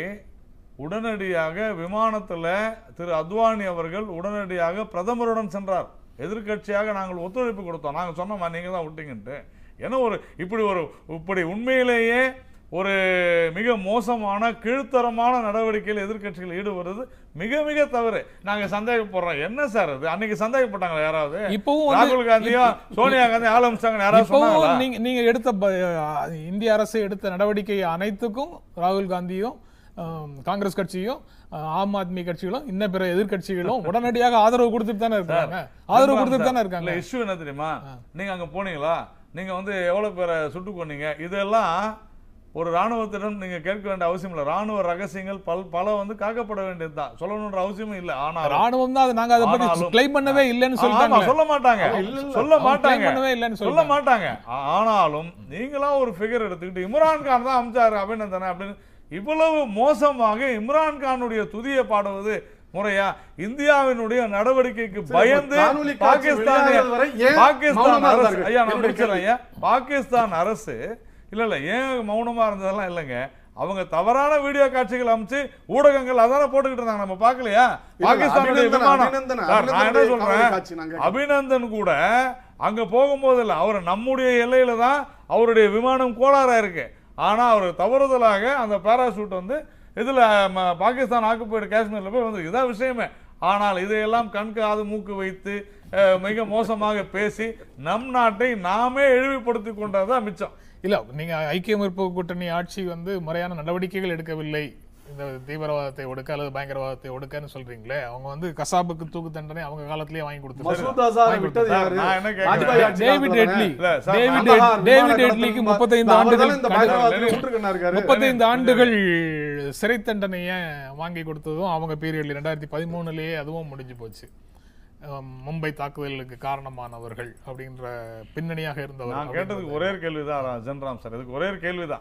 உடனடியாக விமானத்துல திரு அத்வானி அவர்கள் உடனடியாக பிரதமருடன் சென்றார் எதிர்க்கட்சியாக நாங்கள் ஒத்துழைப்பு கொடுத்தோம் நாங்க சொன்னோமா நீங்க தான் விட்டீங்கன்ட்டு ஏன்னா ஒரு இப்படி ஒரு இப்படி உண்மையிலேயே ஒரு மிக மோசமான கீழ்த்தரமான நடவடிக்கையில் எதிர்க்கட்சிகள் ஈடுபடுறது மிக மிக தவறு நாங்க சந்தேகப்படுறோம் என்ன சார் அது அன்னைக்கு சந்தேகப்பட்டாங்களா யாராவது இப்பவும் வந்து- ராகுல் காந்தியும் சோனியா காந்தி ஆரம்பிச்சாங்க யாராவது சொன்னாங்களா இப்பவும் நீங்க நீங்க எடுத்த ப- இந்திய அரசு எடுத்த நடவடிக்கை அனைத்துக்கும் ராகுல் காந்தியும் ஆம், காங்கிரஸ் கட்சியும் ஆ, ஆம் ஆத்மி கட்சிகளும் இன்ன பிற எதிர்க்கட்சிகளும் உடனடியாக ஆதரவு கொடுத்துட்டு தானே இருக்காங்க ஆதரவு கொடுத்துட்டு தானே இருக்காங்க இல்ல இஷ்யூ என்ன தெரியுமா நீங்க அங்க போனீங்களா நீங்க வந்து எவ்வளவு பேரை சுட்டு கொன்னீங்க இதெல்லாம் ஒரு ராணுவத்திடம் நீங்க கேட்க வேண்டிய அவசியம் இல்ல ராணுவ ரகசியங்கள் பல் பல வந்து காக்கப்பட வேண்டியதுதான் சொல்லணுன்ற அவசியமும் இல்ல ஆனால் ராணுவம் தான் அது நாங்க அதை பத்தி ஆனாலும்- கிளைம் பண்ணவே இல்லைன்னு ஆமா, சொல்லிட்டாங்க சொல்ல மாட்டாங்க இல்ல, இல்ல. சொல்ல அவங்க மாட்டாங்க claim பண்ணவே இல்லைன்னு சொல்ல சொல்லிட்டாங்க. மாட்டாங்க ஆ- ஆனாலும் நீங்களா ஒரு ஃபிகர் எடுத்துக்கிட்டு இம்ரான் கான் தான் அமிச்சாரு அபிநந்தன அப்படின்னு இவ்வளவு மோசமாக இம்ரான் கானுடைய துதியை பாடுவது முறையா இந்தியாவினுடைய நடவடிக்கைக்கு சரி, பயந்து இப்ப காணொளி காட்சி பாகிஸ்தான் வெளியாகிறது வரை ஏன் பாகிஸ்தான் மௌனமா அரசு இருந்தார்கள்? ஐயா நான் என்னுடைய முடிச்சிடறேன் ஐயா பாகிஸ்தான் அரசு இல்ல இல்ல ஏன் மௌனமா இருந்ததெல்லாம் இல்லைங்க அவங்க தவறான வீடியோ காட்சிகள் அமைச்சு ஊடகங்கள் அதானே போட்டுக்கிட்டு இருந்தாங்க நம்ம பார்க்கலையா இல்ல, பாகிஸ்தானுடைய அபிநந்தன், விமானம் அபிநந்தன், சார், நான் என்ன அபிநந்தனுடைய காணொளி சொல்றேன் காட்சி நாங்க அபிநந்தன் கூட அங்க போகும்போது இல்ல அவர் நம்முடைய எல்லையில தான் அவருடைய விமானம் கோளாறா இருக்கு ஆனா அவர் தவறுதலாக அந்த பாராசூட் வந்து இதுல ம- பாகிஸ்தான் ஆக்குப்பைடு காஷ்மீர்ல போய் வந்து இதான் விஷயமே ஆனால் இதையெல்லாம் கண் காது மூக்கு வைத்து அஹ், மிக மோசமாக பேசி நம் நாட்டை நாமே இழிவுபடுத்தி கொண்டதுதான் மிச்சம் இல்ல நீங்க ஐக்கிய முற்போக்கு கூட்டணி ஆட்சி வந்து முறையான நடவடிக்கைகள் எடுக்கவில்லை இந்த தீவிரவாதத்தை ஒடுக்க அல்லது பயங்கரவாதத்தை ஒடுக்கன்னு சொல்றீங்களே அவங்க வந்து கசாபுக்கு தூக்கு தண்டனை அவங்க காலத்திலேயே வாங்கி கொடுத்தாங்க மசூத் அசாரை விட்டது சார், யாரு? நான் என்ன கேட்கிறேன்? வாஜ்பாய் ஆட்சி டேவிட் காலத்துல ஹெட்லி தானே? இல்ல, சார், டேவிட் நான் கந்தஹார் டேவிட் விமான ஹெட்லிக்கு கடத்தல் முப்பத்தைந்து அவர்தானே ஆண்டுகள் இந்த கண்டு- பயங்கரவாதத்தை விட்டுருக்கேன்னு இருக்காரு. முப்பத்தைந்து ஆண்டுகள் சிறை தண்டனையை வாங்கி கொடுத்ததும் அவங்க பீரியட்ல ரெண்டாயிரத்தி பதிமூணுலயே அதுவும் முடிஞ்சு போச்சு அஹ் மும்பை தாக்குதலுக்கு காரணமானவர்கள் அப்படின்ற பின்னணியாக இருந்தவர் நான் கேட்டதுக்கு ஒரே ஒரு கேள்விதான் ஜென்ராம் சார் இதுக்கு ஒரே ஒரு கேள்விதான்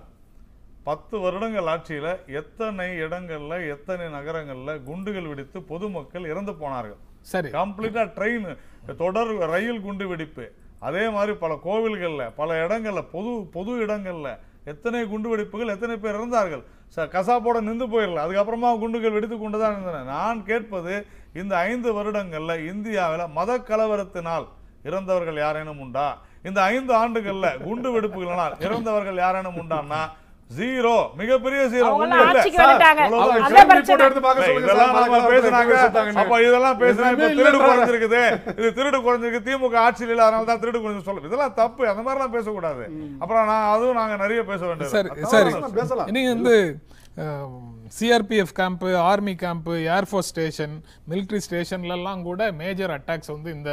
பத்து வருடங்கள் ஆட்சியில எத்தனை இடங்கள்ல எத்தனை நகரங்கள்ல குண்டுகள் வெடித்து பொதுமக்கள் இறந்து போனார்கள் சரி கம்ப்ளீட்டா ட்ரெயின் தொடர் ரயில் குண்டு வெடிப்பு அதே மாதிரி பல கோவில்கள்ல பல இடங்கள்ல பொது பொது இடங்கள்ல எத்தனை குண்டு வெடிப்புகள் எத்தனை பேர் இறந்தார்கள் ச- கசாப்போட நின்று போயிடல அதுக்கப்புறமா குண்டுகள் வெடித்து கொண்டு தான் இருந்தன நான் கேட்பது இந்த ஐந்து வருடங்கள்ல இந்தியாவில் மத கலவரத்தினால் இறந்தவர்கள் யாரேனும் உண்டா இந்த ஐந்து ஆண்டுகள்ல குண்டு வெடிப்புகளினால் இறந்தவர்கள் யாரேனும் உண்டான்னா ஜீரோ மிகப்பெரிய ஜீரோ அவங்க ஒண்ணும் இல்ல. ஆட்சிக்கு வந்துட்டாங்க அவ்வளவுதான். அவங்க அதான் film report பிரச்சனை எடுத்து பார்க்க இல்ல, சொல்லுங்க இதெல்லாம் சார், நம்ம மதக்கலவரத்தை பேசுனாங்க பேசிட்டாங்கன்னு. அப்ப இதெல்லாம் பேசினா இப்ப எதுவுமே திருடு இல்லைன்றாங்க. குறைஞ்சிருக்குது இது திருடு குறைஞ்சிருக்கு திமுக ஆட்சியில் இல்ல அதனால தான் திருடு குறைஞ்சு சொல்ல இதெல்லாம் தப்பு அந்த மாதிரிலாம் பேசக்கூடாது அப்புறம் நான் அதுவும் நாங்க நிறைய பேச வேண்டியது சரி அதான் சரி பேசலாம், பேசலாம். நீங்க வந்து CRPF camp army camp air force station military ஸ்டேஷன்லலாம் கூட மேஜர் அட்டாக்ஸ் வந்து இந்த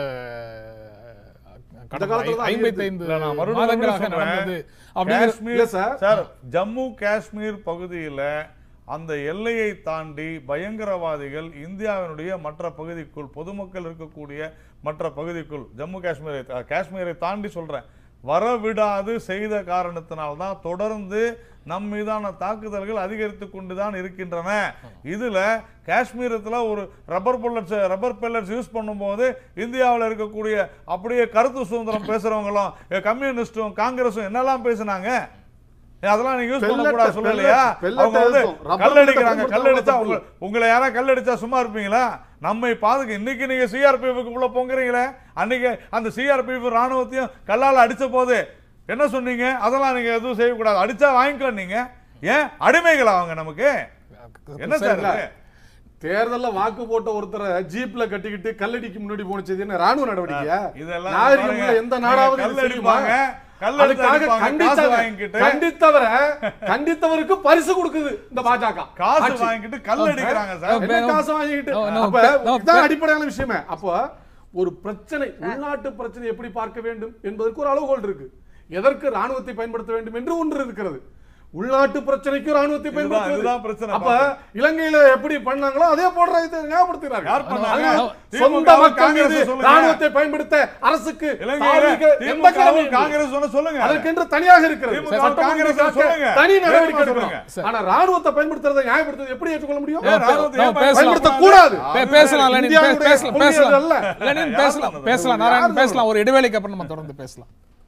அஹ், கடந்த காலத்துல தான் ஐம்பத்தைந்து இல்ல, நான் மறுபடியும் மாதங்களாக சொல்றேன். நடந்தது அப்படிங்கிற காஷ்மீர் இல்ல சார். சார் ஜம்மு காஷ்மீர் பகுதியில அந்த எல்லையை தாண்டி பயங்கரவாதிகள் இந்தியாவினுடைய மற்ற பகுதிக்குள் பொதுமக்கள் இருக்கக்கூடிய மற்ற பகுதிக்குள் ஜம்மு காஷ்மீரை அஹ், காஷ்மீரை தாண்டி சொல்றேன் வரவிடாது செய்த காரணத்தினால்தான் தொடர்ந்து நம் மீதான தாக்குதல்கள் அதிகரித்து கொண்டுதான் இருக்கின்றன இதுல காஷ்மீரத்துல ஒரு rubber bullets rubber pellets use பண்ணும்போது இந்தியாவில் இருக்கக்கூடிய அப்படியே கருத்து சுதந்திரம் பேசுறவங்களும் அஹ், கம்யூனிஸ்டும் காங்கிரஸும் என்னெல்லாம் பேசுனாங்க ஏ, அதெல்லாம் நீங்க யூஸ் Pellet, பண்ணக்கூடாது சொல்லலையா pellet அவங்க வந்து இருக்கும். rubber கல்லடிக்கிறாங்க bullet கல்லடிச்சா பயன்படுத்த உங்க உங்களை யாரா கல்லடிச்சா சும்மா இருப்பீங்களா நம்மை பாதுக இன்னைக்கு நீங்க சிஆர்பிஎஃப்க்கு உள்ள பொங்குறீங்களே அன்னைக்கு அந்த சிஆர்பிஎஃப் ராணுவத்தையும் கல்லால அடிச்ச போது என்ன சொன்னீங்க அதெல்லாம் நீங்க எதுவும் செய்யக்கூடாது அடிச்சா வாங்கிக்கோ நீங்க ஏன் அடிமைகளா அவங்க நமக்கு என்ன சார் இது? தேர்தல்ல வாக்கு போட்ட ஒருத்தரை ஜீப்ல கட்டிக்கிட்டு கல்லடிக்கு முன்னாடி போனுச்சு என்ன ராணுவ நடவடிக்கையா இதெல்லாம் நாகரிகம் உள்ள பாருங்க. எந்த நீங்க நாடாவது இது கல் செய்யுமா? அடிப்பாங்க, கல் எடுத்து அதுக்காக அடிப்பாங்க, காசு கண்டித்தவ- வாங்கிக்கிட்டு. கண்டித்தவரை கண்டித்தவருக்கு பரிசு கொடுக்குது இந்த பாஜக காசு ஆட்சி. வாங்கிட்டு கல் அடிக்கிறாங்க சார் என்ன காசு வாங்கிட்டு No, no, அப்ப no, இதுதான் அடிப்படையான விஷயமே அப்போ ஒரு பிரச்சனை உள்நாட்டு பிரச்சனை எப்படி பார்க்க வேண்டும் என்பதற்கு ஒரு அளவுகோல் இருக்கு எதற்கு ராணுவத்தை பயன்படுத்த வேண்டும் என்று ஒன்று இருக்கிறது உள்நாட்டு பிரச்சனைக்கு ராணுவத்தை இதுதான் பயன்படுத்துவது இதுதான் பிரச்சனை அப்ப இலங்கையில எப்படி பண்ணாங்களோ அதே போன்ற இதை ஞாபகப்படுத்துகிறார்கள் யார் பண்ணாங்க? அது திமுக சொந்த மக்கள் மீது காங்கிரஸ் சொல்லுங்க. ராணுவத்தை பயன்படுத்த அரசுக்கு இலங்கையில தார்மீக எந்த திமுக கடமையும் வும் இல்லை. காங்கிரஸ் சொன்ன சொல்லுங்க அதற்கென்று தனியாக இருக்கிறது திமுக சட்டம் காங்கிரஸ் ஒழுங்கை காக்க சொல்லுங்க. தனி வேணுமா நடவடிக்கை சொல்லுங்க. எடுக்கணும் ஆனா ராணுவத்தை பயன்படுத்துறதை நியாயப்படுத்துறது எப்படி ஏற்றுக்கொள்ள முடியும் ஏன் ராணுவத்தை ஏன் நம்ம பேசலாம். பயன்படுத்த கூடாது பே- பேசலாம் லெனின் பே- இந்தியாவுடைய பேசலாம் கொள்கை பேசலாம் அது அல்ல. லெனின் யார் பேசலாம் சொன்னது? பேசலாம் யார் நாராயணன் சொன்னது? பேசலாம் ஒரு இடைவேளைக்கு அப்புறம் நம்ம தொடர்ந்து பேசலாம்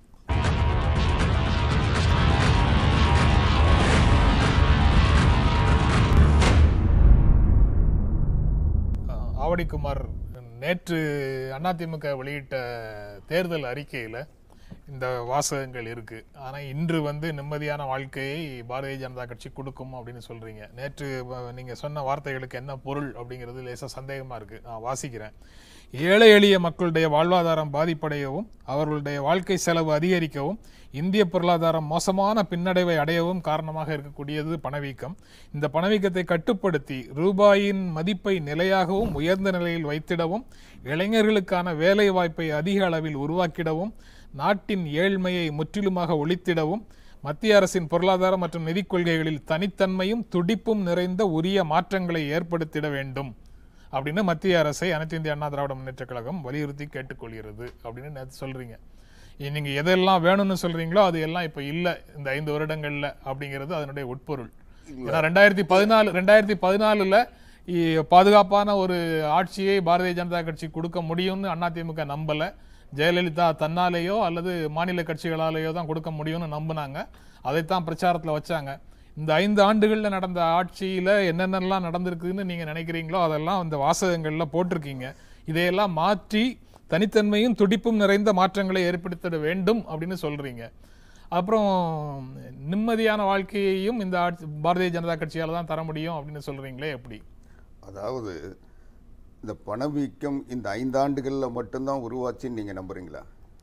அஹ், ஆவடிக்குமார் நேற்று அதிமுக வெளியிட்ட தேர்தல் அறிக்கையில இந்த வாசகங்கள் இருக்கு ஆனா இன்று வந்து நிம்மதியான வாழ்க்கையை பாரதிய ஜனதா கட்சி கொடுக்கும் அப்படின்னு சொல்றீங்க நேற்று வ- நீங்க சொன்ன வார்த்தைகளுக்கு என்ன பொருள் அப்படிங்கிறது லேசா சந்தேகமா இருக்கு நான் வாசிக்கிறேன் ஏழை எளிய மக்களுடைய வாழ்வாதாரம் பாதிப்படையவும் அவர்களுடைய வாழ்க்கை செலவு அதிகரிக்கவும் இந்திய பொருளாதாரம் மோசமான பின்னடைவை அடையவும் காரணமாக இருக்கக்கூடியது பணவீக்கம் இந்த பணவீக்கத்தை கட்டுப்படுத்தி ரூபாயின் மதிப்பை நிலையாகவும் உயர்ந்த நிலையில் வைத்திடவும் இளைஞர்களுக்கான வேலை வாய்ப்பை அதிக அளவில் உருவாக்கிடவும் நாட்டின் ஏழ்மையை முற்றிலுமாக ஒழித்திடவும் மத்திய அரசின் பொருளாதார மற்றும் நிதிக் கொள்கைகளில் தனித்தன்மையும் துடிப்பும் நிறைந்த உரிய மாற்றங்களை ஏற்படுத்திட வேண்டும் அப்படின்னு மத்திய அரசை அனைத்து இந்திய அண்ணா திராவிட முன்னேற்றக் கழகம் வலியுறுத்தி கேட்டுக்கொள்கிறது அப்படின்னு நேத்து சொல்றீங்க இ- நீங்க எதெல்லாம் வேணும்னு சொல்றீங்களோ அது எல்லாம் இப்ப இல்ல இந்த ஐந்து வருடங்கள்ல அப்படிங்கிறது அதனுடைய உட்பொருள் ஏன்னா ரெண்டாயிரத்தி பதினாலு ரெண்டாயிரத்தி பதினாலுல இ- பாதுகாப்பான ஒரு ஆட்சியை பாரதிய ஜனதா கட்சி கொடுக்க முடியும்னு அதிமுக நம்பல ஜெயலலிதா தன்னாலேயோ அல்லது மாநில கட்சிகளாலேயோ தான் கொடுக்க முடியும்னு நம்பினாங்க அதைத்தான் பிரச்சாரத்துல வச்சாங்க இந்த ஐந்து ஆண்டுகள்ல நடந்த ஆட்சியில என்னென்னலாம் நடந்திருக்குன்னு நீங்க நினைக்கிறீங்களோ அதெல்லாம் அந்த வாசகங்கள்ல போட்டிருக்கீங்க இதையெல்லாம் மாற்றி தனித்தன்மையும் துடிப்பும் நிறைந்த மாற்றங்களை ஏற்படுத்திட வேண்டும் அப்படின்னு சொல்றீங்க அப்புறம் நிம்மதியான வாழ்க்கையையும் இந்த ஆட்சி பாரதிய ஜனதா கட்சியால தான் தர முடியும் அப்படின்னு சொல்றீங்களே எப்படி அதாவது இந்த பணவீக்கம் இந்த ஐந்தாண்டுகளில் மட்டும்தான் உருவாச்சுன்னு நீங்கள் நம்புறீங்களா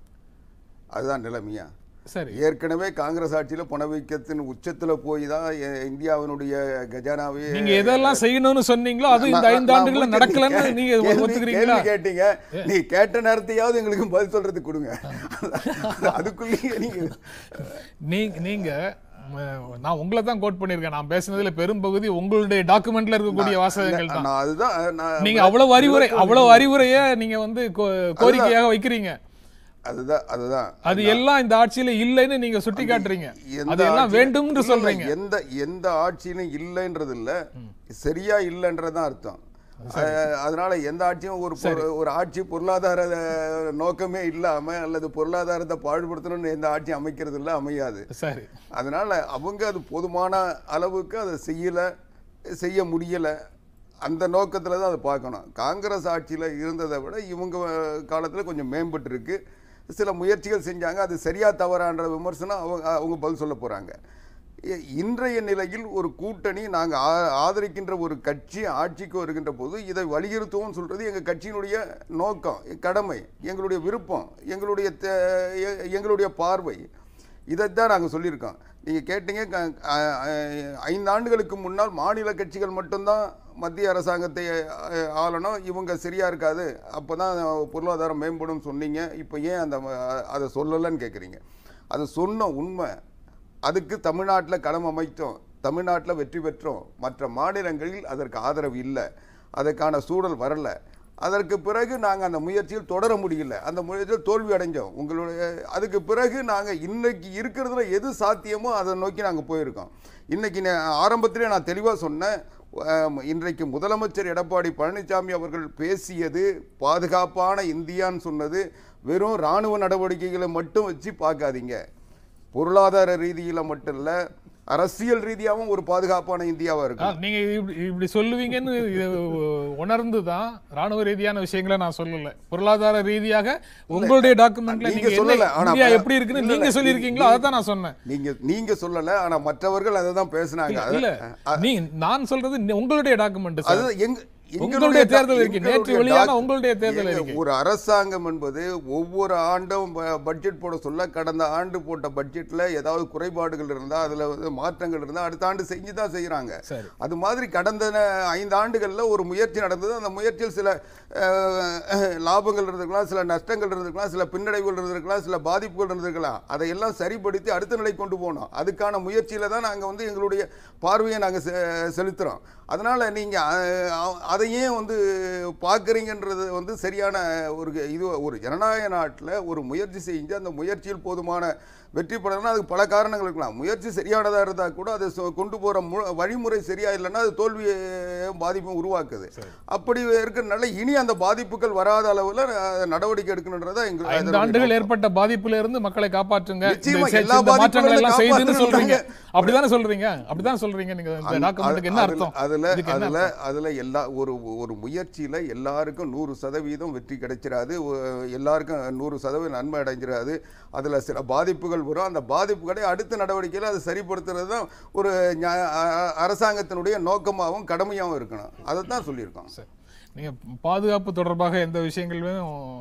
அதுதான் நிலைமையா சரி ஏற்கனவே காங்கிரஸ் ஆட்சியில் பணவீக்கத்தின் உச்சத்தில் போய் தான் எ- இந்தியாவினுடைய கஜானாவே நீங்க எதெல்லாம் செய்யணும்னு சொன்னீங்களோ அது இந்த நான்- ஐந்து நான் ஆண்டுகள்ல உங்களுக்கு நடக்கலன்னு கே- நீங்க கேள்வி- ஒத்துக்கிறீங்களா கேள்வி கேட்டீங்க நீ கேட்ட நேரத்தையாவது எங்களுக்கு பதில் சொல்றதுக்கு கொடுங்க அதுக்குள்ளேயே நீங்க நீங்க நீங்க ம, நான் உங்களை தான் கோட் பண்ணிருக்கேன் நான் பேசினதுல பெரும்பகுதி உங்களுடைய டாக்குமெண்ட்ல இருக்கக்கூடிய வாசகங்கள் தான் நான் அதுதான் நான் நீங்க அவ்வளவு அறிவுரை அவ்வளவு அறிவுரைய நீங்க வந்து கோ- கோரிக்கையாக வைக்கிறீங்க அதுதான் அதுதான் அது எல்லாம் இந்த ஆட்சியில இல்லைன்னு நீங்க சுட்டி காட்டுறீங்க எந்த அது எல்லாம் ஆட்சியிலும் வேண்டும்னு இல்ல, சொல்றீங்க எந்த எந்த ஆட்சியிலும் இல்லைன்றது இல்ல சரியா இல்லைன்றதுதான் அர்த்தம் அஹ், அதனால எந்த ஆட்சியும் ஒரு பொரு- ஒரு ஆட்சி பொருளாதார அஹ், நோக்கமே இல்லாம அல்லது பொருளாதாரத்தை பாடுபடுத்தணும்னு எந்த ஆட்சி அமைக்கிறது இல்ல அமையாது சரி அதனால அவங்க அது போதுமான அளவுக்கு அதை செய்யல செய்ய முடியல அந்த நோக்கத்துல தான் அதை பார்க்கணும் காங்கிரஸ் ஆட்சியில இருந்ததை விட இவங்க காலத்துல கொஞ்சம் மேம்பட்டு இருக்கு சில முயற்சிகள் செஞ்சாங்க அது சரியா தவறான்ற விமர்சனம் அவங்க அவங்க பதில் சொல்ல போறாங்க இ- இன்றைய நிலையில் ஒரு கூட்டணி நாங்க ஆ- ஆதரிக்கின்ற ஒரு கட்சி ஆட்சிக்கு வருகின்ற போது இதை வலியுறுத்துவோம் சொல்றது எங்க கட்சியினுடைய நோக்கம் கடமை எங்களுடைய விருப்பம் எங்களுடைய தே- எ- எங்களுடைய பார்வை இதைத்தான் நாங்கள் சொல்லியிருக்கோம் நீங்கள் கேட்டீங்க க- அ- அ- ஐந்து ஆண்டுகளுக்கு முன்னால் மாநில கட்சிகள் மட்டும்தான் மத்திய அரசாங்கத்தை அ, ஆளணும் இவங்க சரியா இருக்காது அப்போ தான் பொருளாதாரம் மேம்படும் சொன்னீங்க இப்போ ஏன் அந்த அ, அதை சொல்லலைன்னு கேட்குறீங்க அது சொன்ன உண்மை அதுக்கு தமிழ்நாட்டில் களம் அமைத்தோம் தமிழ்நாட்டில் வெற்றி பெற்றோம் மற்ற மாநிலங்களில் அதற்கு ஆதரவு இல்லை அதற்கான சூழல் வரல அதற்கு பிறகு நாங்கள் அந்த முயற்சியில் தொடர முடியல அந்த முயற்சியில் தோல்வி அடைஞ்சோம் உங்களுடைய அதுக்கு பிறகு நாங்கள் இன்னைக்கு இருக்கிறதுல எது சாத்தியமோ அதை நோக்கி நாங்கள் போயிருக்கோம் இன்னைக்கு நான் ஆரம்பத்திலே நான் தெளிவாக சொன்னேன் அஹ், இன்றைக்கு முதலமைச்சர் எடப்பாடி பழனிசாமி அவர்கள் பேசியது பாதுகாப்பான இந்தியான்னு சொன்னது வெறும் இராணுவ நடவடிக்கைகளை மட்டும் வச்சு பார்க்காதீங்க பொருளாதார ரீதியில மட்டும் இல்ல அரசியல் ரீதியாகவும் ஒரு பாதுகாப்பான இந்தியாவா ஆ, இருக்கும் நீங்க இப்படி இப்படி சொல்லுவீங்கன்னு இது உணர்ந்து தான் ராணுவ ரீதியான விஷயங்களை நான் சொல்லல பொருளாதார ரீதியாக உங்களுடைய டாக்குமெண்ட்ல நீங்க நீங்க என்ன சொல்லல, ஆனா இந்தியா ப- எப்படி இருக்குன்னு இல்ல, நீங்க இல்ல, சொல்லியிருக்கீங்களோ நீ- அதை தான் நான் சொன்னேன் நீங்க நீங்க சொல்லல ஆனா மற்றவர்கள் அதை தான் பேசுனாங்க இல்ல அது- நீ நான் சொல்றது நீ- உங்களுடைய டாக்குமெண்ட் அது எங்க உங்களுடைய தேர்தல் அறிக்கை நேற்று எங்களுடைய வெளியான டாக்- உங்களுடைய தேர்தல் ஏங்க, அறிக்கை ஒரு அரசாங்கம் என்பது ஒவ்வொரு ஆண்டும் ப- பட்ஜெட் போட சொல்ல கடந்த ஆண்டு போட்ட பட்ஜெட்ல ஏதாவது குறைபாடுகள் இருந்தா அதுல வந்து மாற்றங்கள் இருந்தா அடுத்த ஆண்டு செஞ்சு தான் செய்யறாங்க சரி அது மாதிரி கடந்த ந- ஐந்து ஆண்டுகள்ல ஒரு முயற்சி நடந்தது அந்த முயற்சியில் சில அஹ், லாபங்கள் இருந்திருக்கலாம் சில நஷ்டங்கள் இருந்திருக்கலாம் சில பின்னடைவுகள் இருந்திருக்கலாம் சில பாதிப்புகள் இருந்திருக்கலாம் அதையெல்லாம் சரிப்படுத்தி அடுத்த நிலை கொண்டு போனோம் அதுக்கான முயற்சியில தான் நாங்க வந்து எங்களுடைய பார்வையை நாங்க செ- செலுத்துறோம் அதனால நீங்க அஹ், அ- அதையே வந்து பார்க்குறீங்கன்றது வந்து சரியான ஒரு இது ஒரு ஜனநாயக நாட்டில் ஒரு முயற்சி செஞ்சு அந்த முயற்சியில் போதுமான வெற்றி பெறணும்னா அதுக்கு பல காரணங்கள் இருக்கலாம் முயற்சி சரியானதாக இருந்தால் கூட அதை சொ- கொண்டு போகிற மு வழிமுறை சரியா இல்லைன்னா அது தோல்வியை பாதிப்பும் உருவாக்குது அப்படி இருக்கிறனால இனி அந்த பாதிப்புகள் வராத அளவில் நடவடிக்கை எடுக்கணுன்றதா ஐந்து எங்க ஆண்டுகள் ஏற்பட்ட பாதிப்புல இருந்து மக்களை காப்பாற்றுங்க இந்த நிச்சயமா செ- எல்லா இந்த மாற்றங்கள் எல்லாம் பாதிப்புல செய்துன்னு இருந்து சொல்றீங்க காப்பாத்தணும் அப்படிதானே சொல்றீங்க அப்படிதான் சொல்றீங்க நீங்க இந்த அந்த- டாக்குமெண்ட்டுக்கு என்ன அதுல- அர்த்தம் அதுல இதுக்கு என்ன அதுல அர்த்தம்? அதுல எல்லா ஒரு ஒரு முயற்சியில எல்லாருக்கும் நூறு சதவீதம் வெற்றி கிடைச்சிடாது ஒ- எல்லாருக்கும் நூறு சதவீதம் நன்மை அடைஞ்சிடாது அதுல சில பாதிப்புகள் வரும் அந்த பாதிப்புகளை அடுத்த நடவடிக்கையில் அதை சரிப்படுத்துறது தான் ஒரு ஞா- அ- அ- அரசாங்கத்தினுடைய நோக்கமாகவும் கடமையாகவும் இருக்கணும் அதை தான் சொல்லியிருக்கோம் சரி. நீங்க பாதுகாப்பு தொடர்பாக எந்த விஷயங்களுமே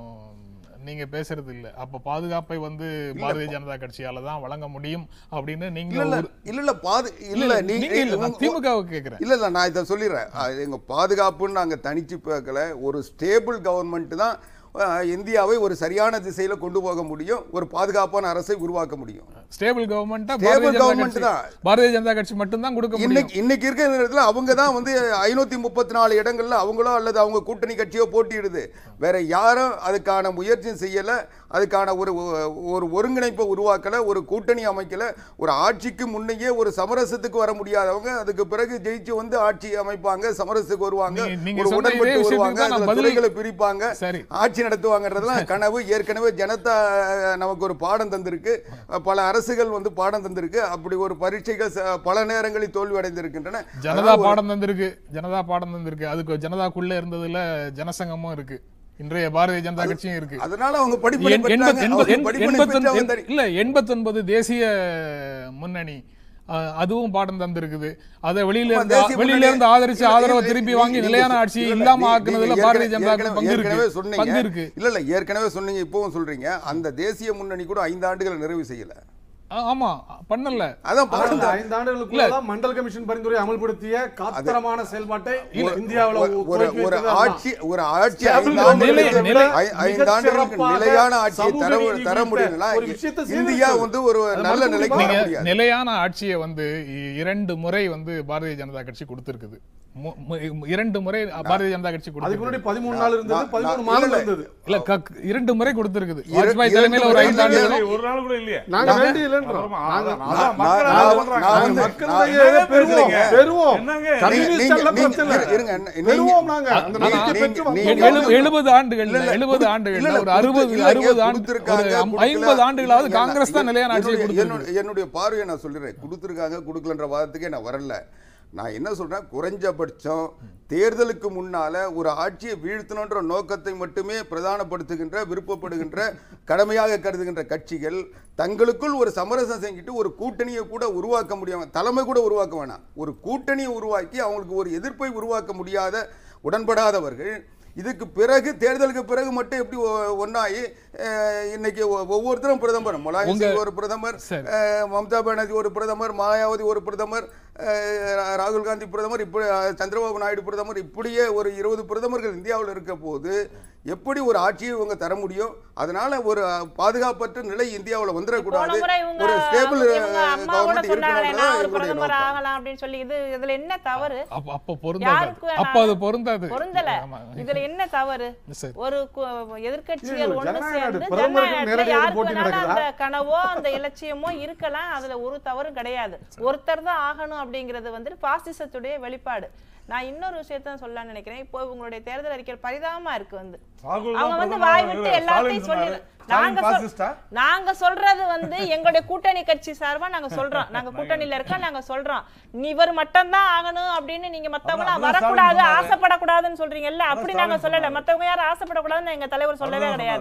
நீங்க பேசுறது இல்ல அப்ப பாதுகாப்பை வந்து பாரதிய ஜனதா கட்சியால தான் வழங்க முடியும் அப்படின்னு நீங்க இல்ல இல்ல ஒரு- இல்ல இல்ல பாது இல்ல இல்ல நீங்க இல்ல நான் நீங்க திமுகவுக்கு கேக்குறேன் இல்ல இல்ல நான் இதை சொல்லிடுறேன் அஹ் எங்க பாதுகாப்புன்னு நாங்க தனிச்சு பார்க்கல ஒரு ஸ்டேபிள் கவர்மெண்ட் தான் அஹ், இந்தியாவை ஒரு சரியான திசையில கொண்டு போக முடியும் ஒரு பாதுகாப்பான அரசை உருவாக்க முடியும் ஸ்டேபிள் கவர்மெண்ட்டா Stable பாரதிய ஜனதா government கட்சி தான். பாரதிய ஜனதா கட்சி மட்டும் தான் கொடுக்க முடியும் இன்னைக்கு இன்னைக்கு இருக்கிற நேரத்தில் அவங்க தான் வந்து ஐநூத்தி முப்பத்தி நாலு இடங்கள்ல அவங்களோ அல்லது அவங்க கூட்டணி கட்சியோ போட்டியிடுது வேற யாரும் அதுக்கான முயற்சியும் செய்யல அதுக்கான ஒரு ஒரு ஒருங்கிணைப்பை உருவாக்கல ஒரு கூட்டணி அமைக்கல ஒரு ஆட்சிக்கு முன்னையே ஒரு சமரசத்துக்கு வர முடியாதவங்க அதுக்கு பிறகு ஜெயிச்சு வந்து ஆட்சி அமைப்பாங்க சமரசத்துக்கு வருவாங்க நீங்க- நீங்க ஒரு சொன்ன இதே உடன்பட்டு விஷயத்துக்கு வருவாங்க தான் நான் அதுல பதில் துறைகளை பிரிப்பாங்க சரி ஆட்சி நடத்துவாங்கன்றதுலாம் கனவு ஏற்கனவே ஜனதா அஹ், நமக்கு ஒரு பாடம் தந்திருக்கு அஹ், பல அரசுகள் வந்து பாடம் தந்திருக்கு அப்படி ஒரு பரீட்சைகள் ச- பல நேரங்களில் தோல்வி அடைந்திருக்கின்றன ஜனதா அதனால ஒரு- பாடம் தந்திருக்கு ஜனதா பாடம் தந்திருக்கு அதுக்கு ஜனதாக்குள்ள இருந்ததுல ஜனசங்கமும் இருக்கு இன்றைய பாரதிய ஜனதா கட்சியும் இருக்கு அதனால அவங்க படிப்பனை எண்- பெற்றாங்க. எண்பத்- எண்பத்- அவங்க எண்- படிப்பனை எண்பத்தொன்பது- பெற்றவங்க தனி- இல்ல எண்பத்தொன்பது தேசிய முன்னணி அஹ், அதுவும் பாடம் தந்திருக்குது அதை வெளியில ஆமா, இருந்து தேசிய வெளியில முன்னணி- இருந்து ஆதரிச்சு இல்ல, ஆதரவை இல்ல, திருப்பி நீ- வாங்கி நீங்க நிலையான சொ- ஆட்சி இல்ல, இல்லாம நீ- ஆக்குனதுல நீங்க பாரதிய ஏற்கனவே- ஜனதாவுக்கு பங்கு ஏற்கனவே இருக்கு சொன்னீங்க. பங்கு இருக்கு இல்ல இல்ல ஏற்கனவே சொன்னீங்க இப்பவும் சொல்றீங்க அந்த தேசிய முன்னணி கூட ஐந்து ஆண்டுகள் நிறைவு செய்யல ஆ- ஆமா பண்ணல அதான் ஆனா பாருங்க இந்த ஐந்து ஆண்டுகளுக்குள்ள தான் மண்டல் கமிஷன் பரிந்துரை அமல்படுத்திய காத்திரமான செயல்பாட்டை இந்தியாவுல ஒரு- ஒரு துவக்கி ஒரு வைத்தது அதுதான். ஆட்சி ஒரு ஆட்சி Stable ஐந்து government ஆண்டுகளுக்கு நிலை- நிலை- ஐ- ஐந்து மிகச் ஆண்டுகளுக்கு சிறப்பாக நிலையான ஆட்சியை சமூக தர நீதி தர குறித்த முடியுங்களா ஒரு விஷயத்தை இந்தியா சீர்திருத்தம். வந்து ஒரு அது நல்ல மறுக்க நிலைக்கு முடியுமா? வர நீங்க முடியாது நிலையான ஆட்சியை வந்து இ- இரண்டு முறை வந்து பாரதிய ஜனதா கட்சி கொடுத்திருக்குது மு- மு- இரண்டு முறை பாரதிய ஜனதா கட்சி அதுக்கு கொடுத்திருக்கு முன்னாடி பதிமூணு நாள் இருந்தது நான்- பதிமூணு நான் மாதம் இல்ல, இருந்தது இல்ல கக்- இரண்டு முறை கொடுத்திருக்குது இர- வாஜ்பாய் இரண்டு தலைமையில ஒரு முறை ஐந்து இல்லையே. ஆண்டுகளும் ஒரு நாள் கூட இல்லையே நாங்க வேண்டி இல்லைன்றோம் அப்புறமா நாங்க அதான், அதான் நான்- மக்கள் நான் அதை வந்து- பண்றாங்க. நான் நாங்க வந்து- மக்களிடையே நான் பெறுவோம் பேசுறீங்க. பெறுவோம் என்னங்க? கம்யூனிஸ்ட் நீங்க- அல்ல நீங்க- பிரச்சனை இருங்க, இருங்க, நீங்க- பெறுவோம் நாங்க அந்த நீங்க- நம்பிக்கை நீங்க- பெற்று நீங்க- வந்தோம். எழு- எழுபது ஆண்டுகள்ல இல்ல, இல்ல, எழுபது இல்ல, ஆண்டுகள்ல இல்ல, ஒரு அறுபது கொடுத்து- இல்ல, அறுபது ஆண்டு கொடுத்திருக்காங்க, ஒரு கொடுக்கல. ஐம்பது ஆண்டுகளாவது இல்ல, காங்கிரஸ் தான் நிலையான ஆட்சியை என்னுடைய- கொடுத்திருக்கு என்னுடைய- என்னுடைய பார்வையை நான் சொல்லிடுறேன் கொடுத்துருக்காங்க கொடுக்கலன்ற வாதத்துக்கே நான் வரல நான் என்ன சொல்றேன் குறைஞ்சபட்சம் தேர்தலுக்கு முன்னால ஒரு ஆட்சியை வீழ்த்தணுன்ற நோக்கத்தை மட்டுமே பிரதானப்படுத்துகின்ற விருப்பப்படுகின்ற கடமையாக கருதுகின்ற கட்சிகள் தங்களுக்குள் ஒரு சமரசம் செஞ்சுட்டு ஒரு கூட்டணியை கூட உருவாக்க முடியும் தலைமை கூட உருவாக்க வேணாம் ஒரு கூட்டணியை உருவாக்கி அவங்களுக்கு ஒரு எதிர்ப்பை உருவாக்க முடியாத உடன்படாதவர்கள் இதுக்கு பிறகு தேர்தலுக்கு பிறகு மட்டும் எப்படி ஒ- ஒண்ணாயி அஹ், இன்னைக்கு ஒ- ஒவ்வொருத்தரும் பிரதமர் முலாயம் உங்க- சிங் ஒரு பிரதமர் சரி. அஹ், மம்தா பானர்ஜி ஒரு பிரதமர் மாயாவதி ஒரு பிரதமர் அஹ், ரா- ராகுல் காந்தி பிரதமர் இப்படி அஹ், சந்திரபாபு நாயுடு பிரதமர் இப்படியே ஒரு இருபது பிரதமர்கள் இந்தியாவில் இருக்க போது எப்படி ஒரு ஆட்சியை இவங்க தர முடியும் அதனால ஒரு அஹ், பாதுகாப்பற்ற நிலை இந்தியாவில் போன வந்துடக்கூடாது முறை இவங்க ஒரு ஸ்டேபிள் இவங்க அம்மா கூட கவர்மெண்ட் சொன்னாங்களே நான் ஒரு இருக்கணும்ன்றதான் பிரதமர் நோக்கம். ஆகலாம் அப்படின்னு சொல்லி இது இதுல என்ன தவறு அப்ப அப்ப பொருந்தாது யாருக்கு வேணாலும் அப்ப அது பொருந்தாது பொருந்தல ஆமா. இதுல என்ன தவறு சரி. ஒரு கு- எதிர்க்கட்சிகள் இல்ல, ஒண்ணு ஜனநாயக சேர்ந்து நாடு. பிரதமருக்கு ஜனநாயக நாட்டுல நேரடியாக யாருக்கு போட்டி வேணாலும் நடக்குதா? அந்த கனவோ அந்த இலட்சியமோ இருக்கலாம் அதுல ஒரு தவறும் கிடையாது ஒருத்தர் தான் ஆகணும் அப்படிங்கிறது வந்து பாசிசத்துடைய வெளிப்பாடு நான் இன்னொரு விஷயத்த சொல்ல நினைக்கிறேன் இப்போ உங்களுடைய தேர்தல் அறிக்கை பரிதாபமா இருக்கு வந்து ராகுல் அவங்க தான் வந்து பிரதமர் வாய் ஆவாரு. விட்டு எல்லாத்தையும் ஸ்டாலின் சொல்லி சொன்னாரு. நாங்க ஸ்டாலின் சொல்- பாசிஸ்டா? நாங்க சொல்றது வந்து எங்களுடைய கூட்டணி கட்சி சார்பா நாங்க சொல்றோம் நாங்க கூட்டணியில இருக்கா நாங்க சொல்றோம் நீ இவர் மட்டும் தான் ஆகணும் அப்படின்னு நீங்க மத்தவங்க அதான் வரக்கூடாது ஸ்டாலின் சொன்னாரு. ஆசைப்படக்கூடாதுன்னு சொல்றீங்கல்ல அப்படி அதான் நாங்க ஸ்டாலின் சொல்லல சொன்னாரு. மத்தவங்க யாரும் ஆசைப்படக்கூடாதுன்னு எங்க தலைவர் சொல்லவே அதான் கிடையாது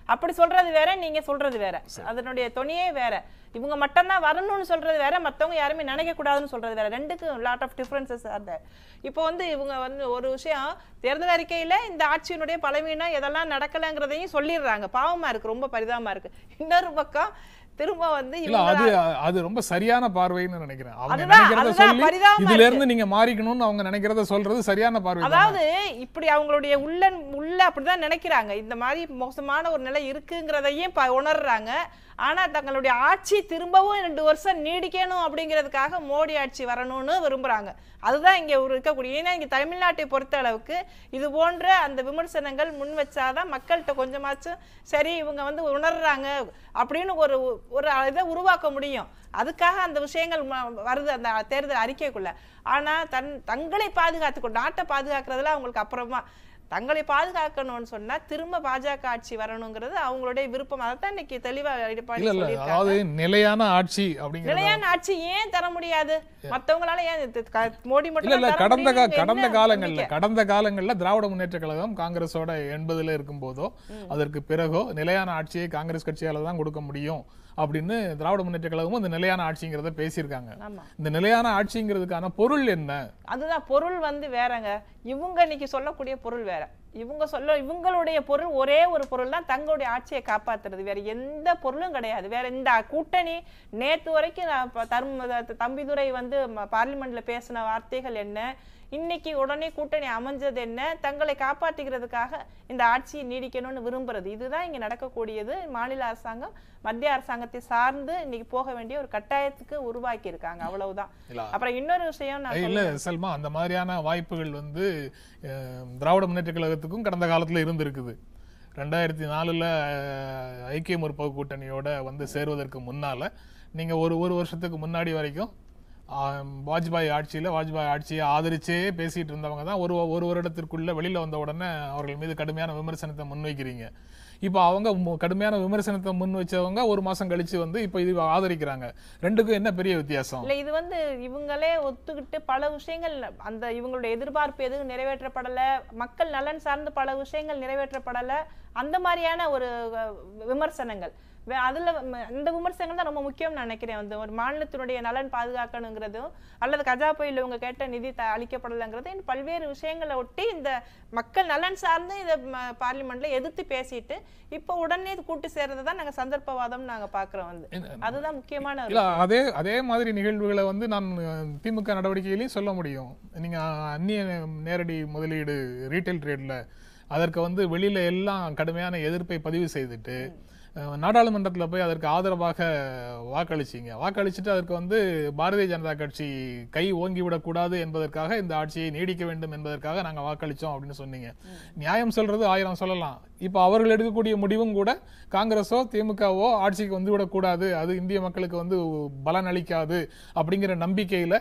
அப்படி சொல்றது வேற நீங்க சொல்றது வேற அதனுடைய துணியே வேற இவங்க மட்டும்தான் வரணும்னு சொல்றது வேற மத்தவங்க யாருமே நினைக்க கூடாதுன்னு சொல்றது வேற ரெண்டுக்கும் லாட் ஆஃப் டிஃபரன்சஸ் அந்த இப்போ வந்து இவங்க வந்து ஒரு விஷயம் தேர்தல் அறிக்கையில இந்த ஆட்சியினுடைய பலவீனம் எதெல்லாம் நடக்கலைங்கிறதையும் சொல்லிடுறாங்க பாவமா இருக்கு ரொம்ப பரிதாபமா இருக்கு இன்னொரு பக்கம் திரும்ப வந்து இல்ல இவங்க அது அது ரொம்ப சரியான பார்வைன்னு நினைக்கிறேன் அவங்க அதுதான், நினைக்கிறத அதுதான் சொல்லி பரிதாபமா இதுல இருந்து நீங்க மாறிக்கணும்னு அவங்க நினைக்கிறத சொல்றது சரியான பார்வை தானே? அதாவது இப்படி அவங்களுடைய உள்ள உள்ள அப்படிதான் நினைக்கிறாங்க இந்த மாதிரி மோசமான ஒரு நிலை இருக்குங்கிறதையும் ப- உணர்றாங்க ஆனா தங்களுடைய ஆட்சி திரும்பவும் ரெண்டு வருஷம் நீடிக்கணும் அப்படிங்கிறதுக்காக மோடி ஆட்சி வரணும்னு விரும்புறாங்க அதுதான் இங்க ஒரு இருக்கக்கூடிய ஏன்னா இங்க தமிழ்நாட்டை பொறுத்த அளவுக்கு இது போன்ற அந்த விமர்சனங்கள் முன் வச்சாதான் மக்கள்கிட்ட கொஞ்சமாச்சும் சரி இவங்க வந்து உணர்றாங்க அப்படின்னு ஒரு ஒரு இதை உருவாக்க முடியும் அதுக்காக அந்த விஷயங்கள் ம- வருது அந்த தேர்தல் அறிக்கைக்குள்ள ஆனா தன் தங்களை பாதுகாத்துக்கொண்டு நாட்டை பாதுகாக்கிறதுல அவங்களுக்கு அப்புறமா தங்களை பாதுகாக்கணும்னு சொன்னா திரும்ப பாஜக ஆட்சி வரணுங்கிறது அவங்களுடைய விருப்பம் அதைத்தான் இன்னைக்கு தெளிவா எடப்பாடி இல்ல இல்ல சொல்லியிருக்காங்க அதாவது நிலையான ஆட்சி அப்படிங்கிறது நிலையான ஆட்சி ஏன் தர முடியாது மத்தவங்களால ஏன் இது க- மோடி இல்ல மட்டும் இல்ல கடந்த கா- என்ன கடந்த காலங்கள்ல நம்பிக்கை? கடந்த காலங்கள்ல திராவிட முன்னேற்ற கழகம் காங்கிரஸோட எண்பதுல இருக்கும் போதோ அதற்கு பிறகோ நிலையான ஆட்சியை காங்கிரஸ் கட்சியால தான் கொடுக்க முடியும் அப்படின்னு திராவிட முன்னேற்ற கழகமும் இந்த நிலையான ஆட்சிங்கிறத பேசியிருக்காங்க ஆமா இந்த நிலையான ஆட்சிங்கிறதுக்கான பொருள் என்ன அதுதான் பொருள் வந்து வேறங்க இவங்க இன்னைக்கு சொல்லக்கூடிய பொருள் வேற இவங்க சொல்ல இவங்களுடைய பொருள் ஒரே ஒரு பொருள் தான் தங்களுடைய ஆட்சியை காப்பாத்துறது வேற எந்த பொருளும் கிடையாது வேற இந்த கூட்டணி நேத்து வரைக்கும் நான் ப- தரும் தம்பிதுரை வந்து ம- பார்லிமெண்ட்ல பேசின வார்த்தைகள் என்ன இன்னைக்கு உடனே கூட்டணி அமைஞ்சது என்ன தங்களை காப்பாற்றிக்கிறதுக்காக இந்த ஆட்சியை நீடிக்கணும்னு விரும்புறது இதுதான் இங்க நடக்கக்கூடியது மாநில அரசாங்கம் மத்திய அரசாங்கத்தை சார்ந்து இன்னைக்கு போக வேண்டிய ஒரு கட்டாயத்துக்கு உருவாக்கி இருக்காங்க அவ்வளவுதான் இல்ல அப்புறம் இன்னொரு விஷயம் நான் இல்ல சல்மா அந்த மாதிரியான வாய்ப்புகள் வந்து அஹ், திராவிட முன்னேற்ற கழகத்துக்கும் கடந்த காலத்துல இருந்திருக்குது ரெண்டாயிரத்தி நாலுல அஹ், ஐக்கிய முற்போக்கு கூட்டணியோட வந்து சேருவதற்கு முன்னால நீங்க ஒரு ஒரு வருஷத்துக்கு முன்னாடி வரைக்கும் ஆம், வாஜ்பாய் ஆட்சியில வாஜ்பாய் ஆட்சியை ஆதரிச்சே பேசிட்டு இருந்தவங்க தான் ஒரு ஒரு வருடத்திற்குள்ள வெளியில வந்த உடனே அவர்கள் மீது கடுமையான விமர்சனத்தை முன்வைக்கிறீங்க இப்போ அவங்க மு- கடுமையான விமர்சனத்தை முன் வச்சவங்க ஒரு மாசம் கழிச்சு வந்து இப்போ இது ஆதரிக்கிறாங்க ரெண்டுக்கும் என்ன பெரிய வித்தியாசம் இல்ல இது வந்து இவங்களே ஒத்துக்கிட்டு பல விஷயங்கள் அந்த இவங்களுடைய எதிர்பார்ப்பு எதுவும் நிறைவேற்றப்படல மக்கள் நலன் சார்ந்து பல விஷயங்கள் நிறைவேற்றப்படல அந்த மாதிரியான ஒரு அஹ், விமர்சனங்கள் வே- அதுல ம- இந்த விமர்சனங்கள் தான் ரொம்ப முக்கியம்னு நினைக்கிறேன் வந்து ஒரு மாநிலத்தினுடைய நலன் பாதுகாக்கணுங்கிறதும் அல்லது கஜா புயல் இவங்க கேட்ட நிதி த- அளிக்கப்படலைங்கிறது இன்னும் பல்வேறு விஷயங்களை ஒட்டி இந்த மக்கள் நலன் சார்ந்து இதை ம- பார்லிமெண்ட்ல எதிர்த்து பேசிட்டு இப்போ உடனே இது கூட்டு சேர்றதை தான் நாங்க சந்தர்ப்பவாதம் நாங்க பாக்குறோம் வந்து அதுதான் முக்கியமான ஒரு இல்ல அதே அதே மாதிரி நிகழ்வுகளை வந்து நான் அஹ், திமுக நடவடிக்கையிலையும் சொல்ல முடியும் நீங்க அந்நிய நேரடி முதலீடு ரீட்டைல் ட்ரேட்ல அதற்கு வந்து வெளியில எல்லாம் கடுமையான எதிர்ப்பை பதிவு செய்துட்டு அஹ், நாடாளுமன்றத்துல போய் அதற்கு ஆதரவாக வாக்களிச்சீங்க வாக்களிச்சுட்டு அதற்கு வந்து பாரதிய ஜனதா கட்சி கை ஓங்கி விடக்கூடாது என்பதற்காக இந்த ஆட்சியை நீடிக்க வேண்டும் என்பதற்காக நாங்க வாக்களிச்சோம் அப்படின்னு சொன்னீங்க நியாயம் சொல்றது ஆயிரம் சொல்லலாம் இப்போ அவர்கள் எடுக்கக்கூடிய முடிவும் கூட காங்கிரஸோ திமுகவோ ஆட்சிக்கு வந்து விடக்கூடாது அது இந்திய மக்களுக்கு வந்து பலன் அளிக்காது அப்படிங்கிற நம்பிக்கையில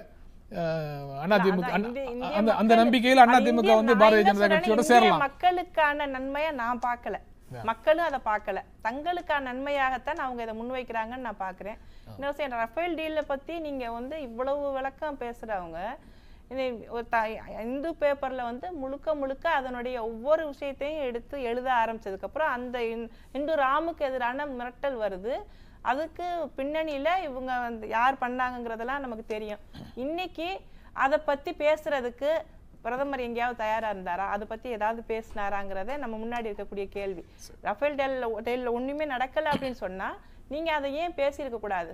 அஹ், அதிமுக அதான் இந்திய- இந்திய அந்த அந்த மக்கள்- நம்பிக்கையில அது அதிமுக இந்திய- வந்து நான் பாரதிய என்ன ஜனதா சொல்றேன்னா, கட்சியோட இந்திய சேரலாம் மக்களுக்கான நன்மையை நான் பார்க்கல மக்களும் அதை பார்க்கல தங்களுக்கான நன்மையாகத்தான் அவங்க இதை முன்வைக்கிறாங்கன்னு நான் பார்க்கிறேன் இன்னொரு விஷயம், ரஃபேல் டீலை பத்தி நீங்க வந்து இவ்வளவு விளக்கம் பேசுறவங்க இது ஒரு த- இந்து பேப்பர்ல வந்து முழுக்க முழுக்க அதனுடைய ஒவ்வொரு விஷயத்தையும் எடுத்து எழுத ஆரம்பிச்சதுக்கு அப்புறம் அந்த இந்- இந்து ராமுக்கு எதிரான மிரட்டல் வருது அதுக்கு பின்னணியில இவங்க வந்து யார் பண்ணாங்கங்கிறதெல்லாம் நமக்கு தெரியும் இன்னைக்கு அதை பத்தி பேசுறதுக்கு பிரதமர் எங்கேயாவது தயாரா இருந்தாரா அதை பத்தி ஏதாவது பேசினாராங்கிறத நம்ம முன்னாடி இருக்கக்கூடிய கேள்வி ரஃபேல் டெல்ல டெல்ல ஒண்ணுமே நடக்கல அப்படின்னு சொன்னா நீங்க அதை ஏன் பேசியிருக்க கூடாது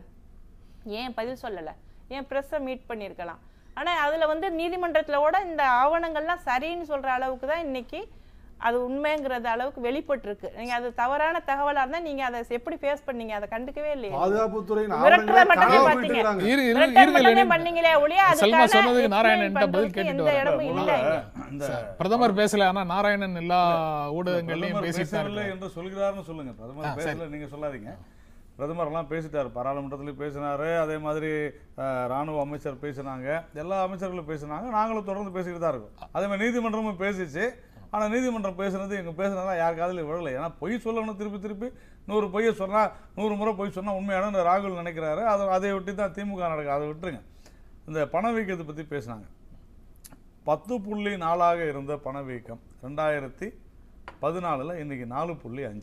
ஏன் பதில் சொல்லல ஏன் ப்ரெஸ்ஸை மீட் பண்ணியிருக்கலாம் ஆனா அதுல வந்து நீதிமன்றத்திலோட இந்த ஆவணங்கள்லாம் சரின்னு சொல்ற அளவுக்கு தான் இன்னைக்கு அது உண்மைங்கிறது அளவுக்கு வெளிப்பட்டிருக்கு நீங்க அது தவறான தகவலா இருந்தா நீங்க அதை எப்படி ஃபேஸ் பண்ணீங்க அதை கண்டுக்கவே இல்லையே பாதுகாப்புத்துறையின் மிரட்டுறத ஆவணங்களை மட்டுமே காணாம பாத்தீங்க. போயிட்டு இரு இரு மிரட்டல் இருங்க மட்டுமே லெனின். பண்ணீங்களே ஒழிய செல்வா அதுக்கான சொன்னதுக்கு explain நாராயணன்ட்ட பதில் பண்றதுக்கு கேட்டுட்டு எந்த வரேன். இடமும் இல்ல முதல்ல இங்க. இந்த பிரதமர் பேசல ஆனா நாராயணன் எல்லா ஊடகங்கள்லயும் பிரதமர் பேசிட்டு தான் பேசவில்லை இருக்காரு. என்று சொல்கிறாருன்னு சொல்லுங்க பிரதமர் பேசல நீங்க சொல்லாதீங்க பிரதமர் எல்லாம் பேசிட்டாரு பாராளுமன்றத்திலையும் பேசினாரு அதே மாதிரி அஹ், ராணுவ அமைச்சர் பேசினாங்க எல்லா அமைச்சர்களும் பேசினாங்க நாங்களும் தொடர்ந்து பேசிக்கிட்டு தான் இருக்கோம் அதே மாதிரி நீதிமன்றமும் பேசிச்சு ஆனா நீதிமன்றம் பேசுனது இவங்க பேசுனதா யார் காதிலும் விழலை ஏன்னா பொய் சொல்லணும் திருப்பி திருப்பி நூறு பொய்யை சொன்னா நூறு முறை பொய் சொன்னா உண்மையான ராகுல் நினைக்கிறாரு அதை அதை ஒட்டி தான் திமுக நடக்குது அதை விட்டுருங்க இந்த பணவீக்கத்தை பத்தி பேசினாங்க பத்து புள்ளி நாலாக இருந்த பணவீக்கம் ரெண்டாயிரத்தி பதினாலில் இன்னைக்கு நாலு புள்ளி அஞ்சு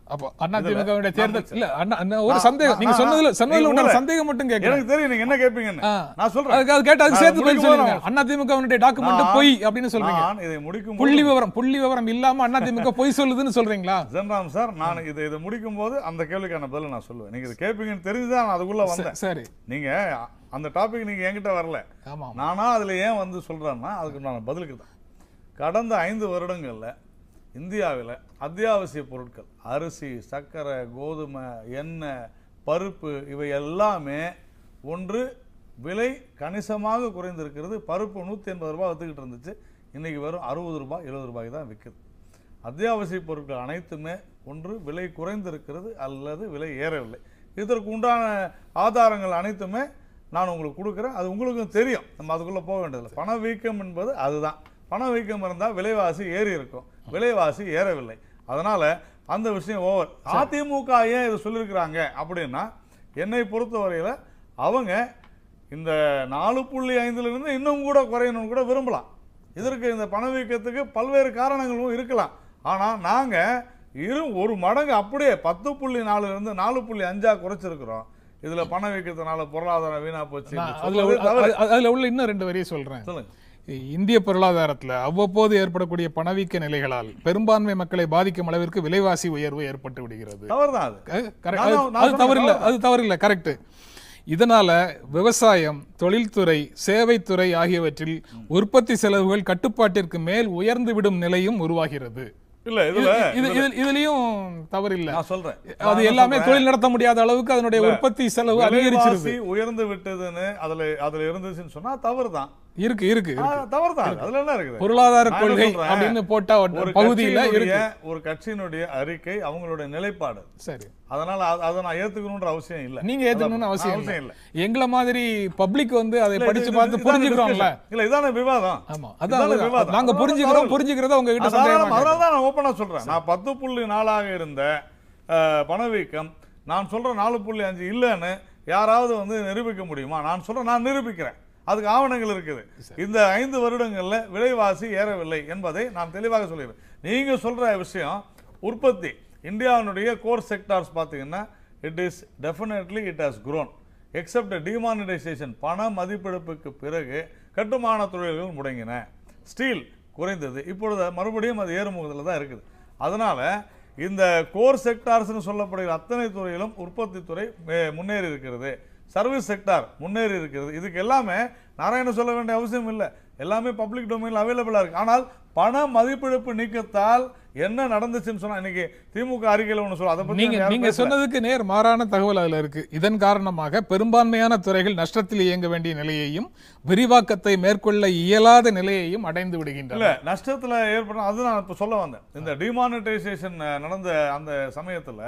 அப்போ அண்ணா இதுல திமுகவுடைய தேர்தல் நான் இல்ல அண்ணா அண்ணா, ஒரு நான்- சந்தேகம் நீங்க நான்- சொன்னதுல நான் சொன்னதுல நீங்க உண்டான உங்களை- சந்தேகம் மட்டும் கேட்கிறேன் எனக்கு தெரியும் நீங்க என்ன கேட்பீங்கன்னு ஆ. நான் சொல்றேன் அதுக்கு அது கேட்டு அதுக்கு நான் சேர்த்து பதில் முடிக்கும் போது சொல்லுங்க நான் அண்ணா திமுகவுடைய டாக்குமெண்ட் நான்- பொய் அப்படின்னு சொல்றீங்க நான் இதை முடிக்கும் புள்ளி போது விவரம் புள்ளி விவரம் இல்லாம அண்ணா திமுக பொய் சொல்லுதுன்னு சொல்றீங்களா ஜென்ராம் சார் நான் இதை இதை முடிக்கும் போது அந்த கேள்விக்கான பதில் நான் சொல்லுவேன் நீங்க இது கேட்பீங்கன்னு தெரிஞ்சுதான் நான் அதுக்குள்ள வந்தேன் சரி நீங்க அந்த டாபிக் நீங்க என்கிட்ட வரல ஆமா நானா அதுல ஏன் வந்து சொல்றேன்னா அதுக்கு நான் பதிலுக்கு தான் கடந்த ஐந்து வருடங்கள்ல இந்தியாவில் அத்தியாவசிய பொருட்கள் அரிசி சர்க்கரை கோதுமை எண்ணெய் பருப்பு இவை எல்லாமே ஒன்று விலை கணிசமாக குறைந்திருக்கிறது பருப்பு நூற்றி எண்பது ரூபாய் வித்துக்கிட்டு இருந்துச்சு இன்னைக்கு வெறும் அறுபது ரூபாய் எழுபது ரூபாய்க்கு தான் விற்குது அத்தியாவசிய பொருட்கள் அனைத்துமே ஒன்று விலை குறைந்திருக்கிறது அல்லது விலை ஏறவில்லை இதற்கு உண்டான ஆதாரங்கள் அனைத்துமே நான் உங்களுக்கு கொடுக்குறேன் அது உங்களுக்கும் தெரியும் நம்ம அதுக்குள்ளே போக வேண்டியதில்லை பணவீக்கம் என்பது அதுதான் பணவீக்கம் இருந்தால் விலைவாசி ஏறி இருக்கும் விலைவாசி ஏறவில்லை அதனால அந்த விஷயம் ஓவர் அதிமுக ஏன் இதை சொல்லியிருக்கிறாங்க அப்படின்னா என்னை பொறுத்தவரையில் அவங்க இந்த நாலு புள்ளி ஐந்துலேருந்து இன்னும் கூட குறையணும்னு கூட விரும்பலாம் இதற்கு இந்த பணவீக்கத்துக்கு பல்வேறு காரணங்களும் இருக்கலாம் ஆனால் நாங்கள் இரு ஒரு மடங்கு அப்படியே பத்து புள்ளி நாலுலேருந்து நாலு புள்ளி அஞ்சா குறைச்சிருக்கிறோம் இதில் பணவீக்கத்தினால பொருளாதாரம் வீணா போச்சு நான் இப்படி அதுல சொல்றது உள்ள- தவறு. அது- அதுல உள்ள இன்னும் ரெண்டு வரியை சொல்றேன் சொல்லுங்க இந்திய பொருளாதாரத்துல அவ்வப்போது ஏற்படக்கூடிய பணவீக்க நிலைகளால் பெரும்பான்மை மக்களை பாதிக்கும் அளவிற்கு விலைவாசி உயர்வு ஏற்பட்டு விடுகிறது தவறுதான் அது அஹ் correct. நான் அது- தான்- நான் அது சொன்னது தவறில்லை தவறு. அது தவறில்லை கரெக்ட் இதனால விவசாயம் தொழில்துறை சேவைத்துறை ஆகியவற்றில் உற்பத்தி செலவுகள் கட்டுப்பாட்டிற்கு மேல் உயர்ந்து விடும் நிலையும் உருவாகிறது இல்ல இதுல இது இது- இதுலயும் தவறில்லை நான் சொல்றேன் அது எல்லாமே தொழில் நடத்த முடியாத அளவுக்கு அதனுடைய உற்பத்தி செலவு அதிகரிச்சிருது விலைவாசி உயர்ந்து விட்டதுன்னு அதுல அதுல இருந்துச்சுன்னு சொன்னா தவறுதான் இருக்கு இருக்கு ஆ, இருக்கு தவறுதான் அதுல என்ன இருக்குது பொருளாதார நான் என்ன கொள்கை சொல்றேன்? அப்படின்னு போட்டா ஒரு பகுதியில கட்சியினுடைய இருக்கு ஒரு கட்சியினுடைய அறிக்கை அவங்களுடைய நிலைப்பாடு சரி அதனால அத- அதை நான் ஏத்துக்கணும்ன்ற அவசியம் இல்ல நீங்க ஏத்துக்கணும்னு அதான் அவசியம் அவசியம் இல்ல இல்ல எங்களை மாதிரி பப்ளிக் வந்து அதை இல்ல, படிச்சு இது- பார்த்து இதுதானே புரிஞ்சுக்கிறோம்ல discussion. இல்ல இதான விவாதம் ஆமா இதானே அதான் விவாதம். நாங்க அதான் புரிஞ்சுக்கிறோம் தவறு. புரிஞ்சுக்கிறத உங்ககிட்ட அதனால சந்தேகமா அதனால கேட்டேன். தான் நான் ஓப்பனா சொல்றேன் நான் பத்து புள்ளி நாலாக இருந்த அஹ், பணவீக்கம் நான் சொல்ற நாலு புள்ளி அஞ்சு இல்லைன்னு யாராவது வந்து நிரூபிக்க முடியுமா நான் சொல்றேன் நான் நிரூபிக்கிறேன் அதுக்கு ஆவணங்கள் இருக்குது இந்த ஐந்து வருடங்கள்ல விலைவாசி ஏறவில்லை என்பதை நான் தெளிவாக சொல்லிடுறேன் நீங்க சொல்ற விஷயம் உற்பத்தி இந்தியாவினுடைய கோர் செக்டார்ஸ் பார்த்தீங்கன்னா it is definitely it has grown except demonetisation பண மதிப்பிழப்புக்கு பிறகு கட்டுமான தொழில்கள் முடங்கின ஸ்டீல் குறைந்தது இப்பொழுது மறுபடியும் அது ஏறுமுகத்தில் தான் இருக்குது அதனால இந்த கோர் செக்டார்ஸ்னு சொல்லப்படுகிற அத்தனை துறையிலும் உற்பத்தி துறை மே- முன்னேறி இருக்கிறது சர்வீஸ் செக்டார் முன்னேறி இருக்கிறது இதுக்கு எல்லாமே நாராயண சொல்ல வேண்டிய அவசியம் இல்லை எல்லாமே பப்ளிக் டொமைனில் அவைலபிளாக இருக்கு ஆனால் பண மதிப்பிழப்பு நீக்கத்தால் என்ன நடந்துச்சுன்னு சொன்னா இன்னைக்கு திமுக அறிக்கையில் ஒன்று சொல்ல அதை பத்தி நீங்க யாரும் நீங்க பேசல. சொன்னதுக்கு நேர் மாறான தகவல் அதுல இருக்கு இதன் காரணமாக பெரும்பான்மையான துறைகள் நஷ்டத்தில் இயங்க வேண்டிய நிலையையும் விரிவாக்கத்தை மேற்கொள்ள இயலாத நிலையையும் அடைந்து விடுகின்றன இல்ல நஷ்டத்துல ஏற்படும் அது நான் இப்ப சொல்ல வந்தேன் இந்த டிமானிட்டைசேஷன் நடந்த அந்த சமயத்துல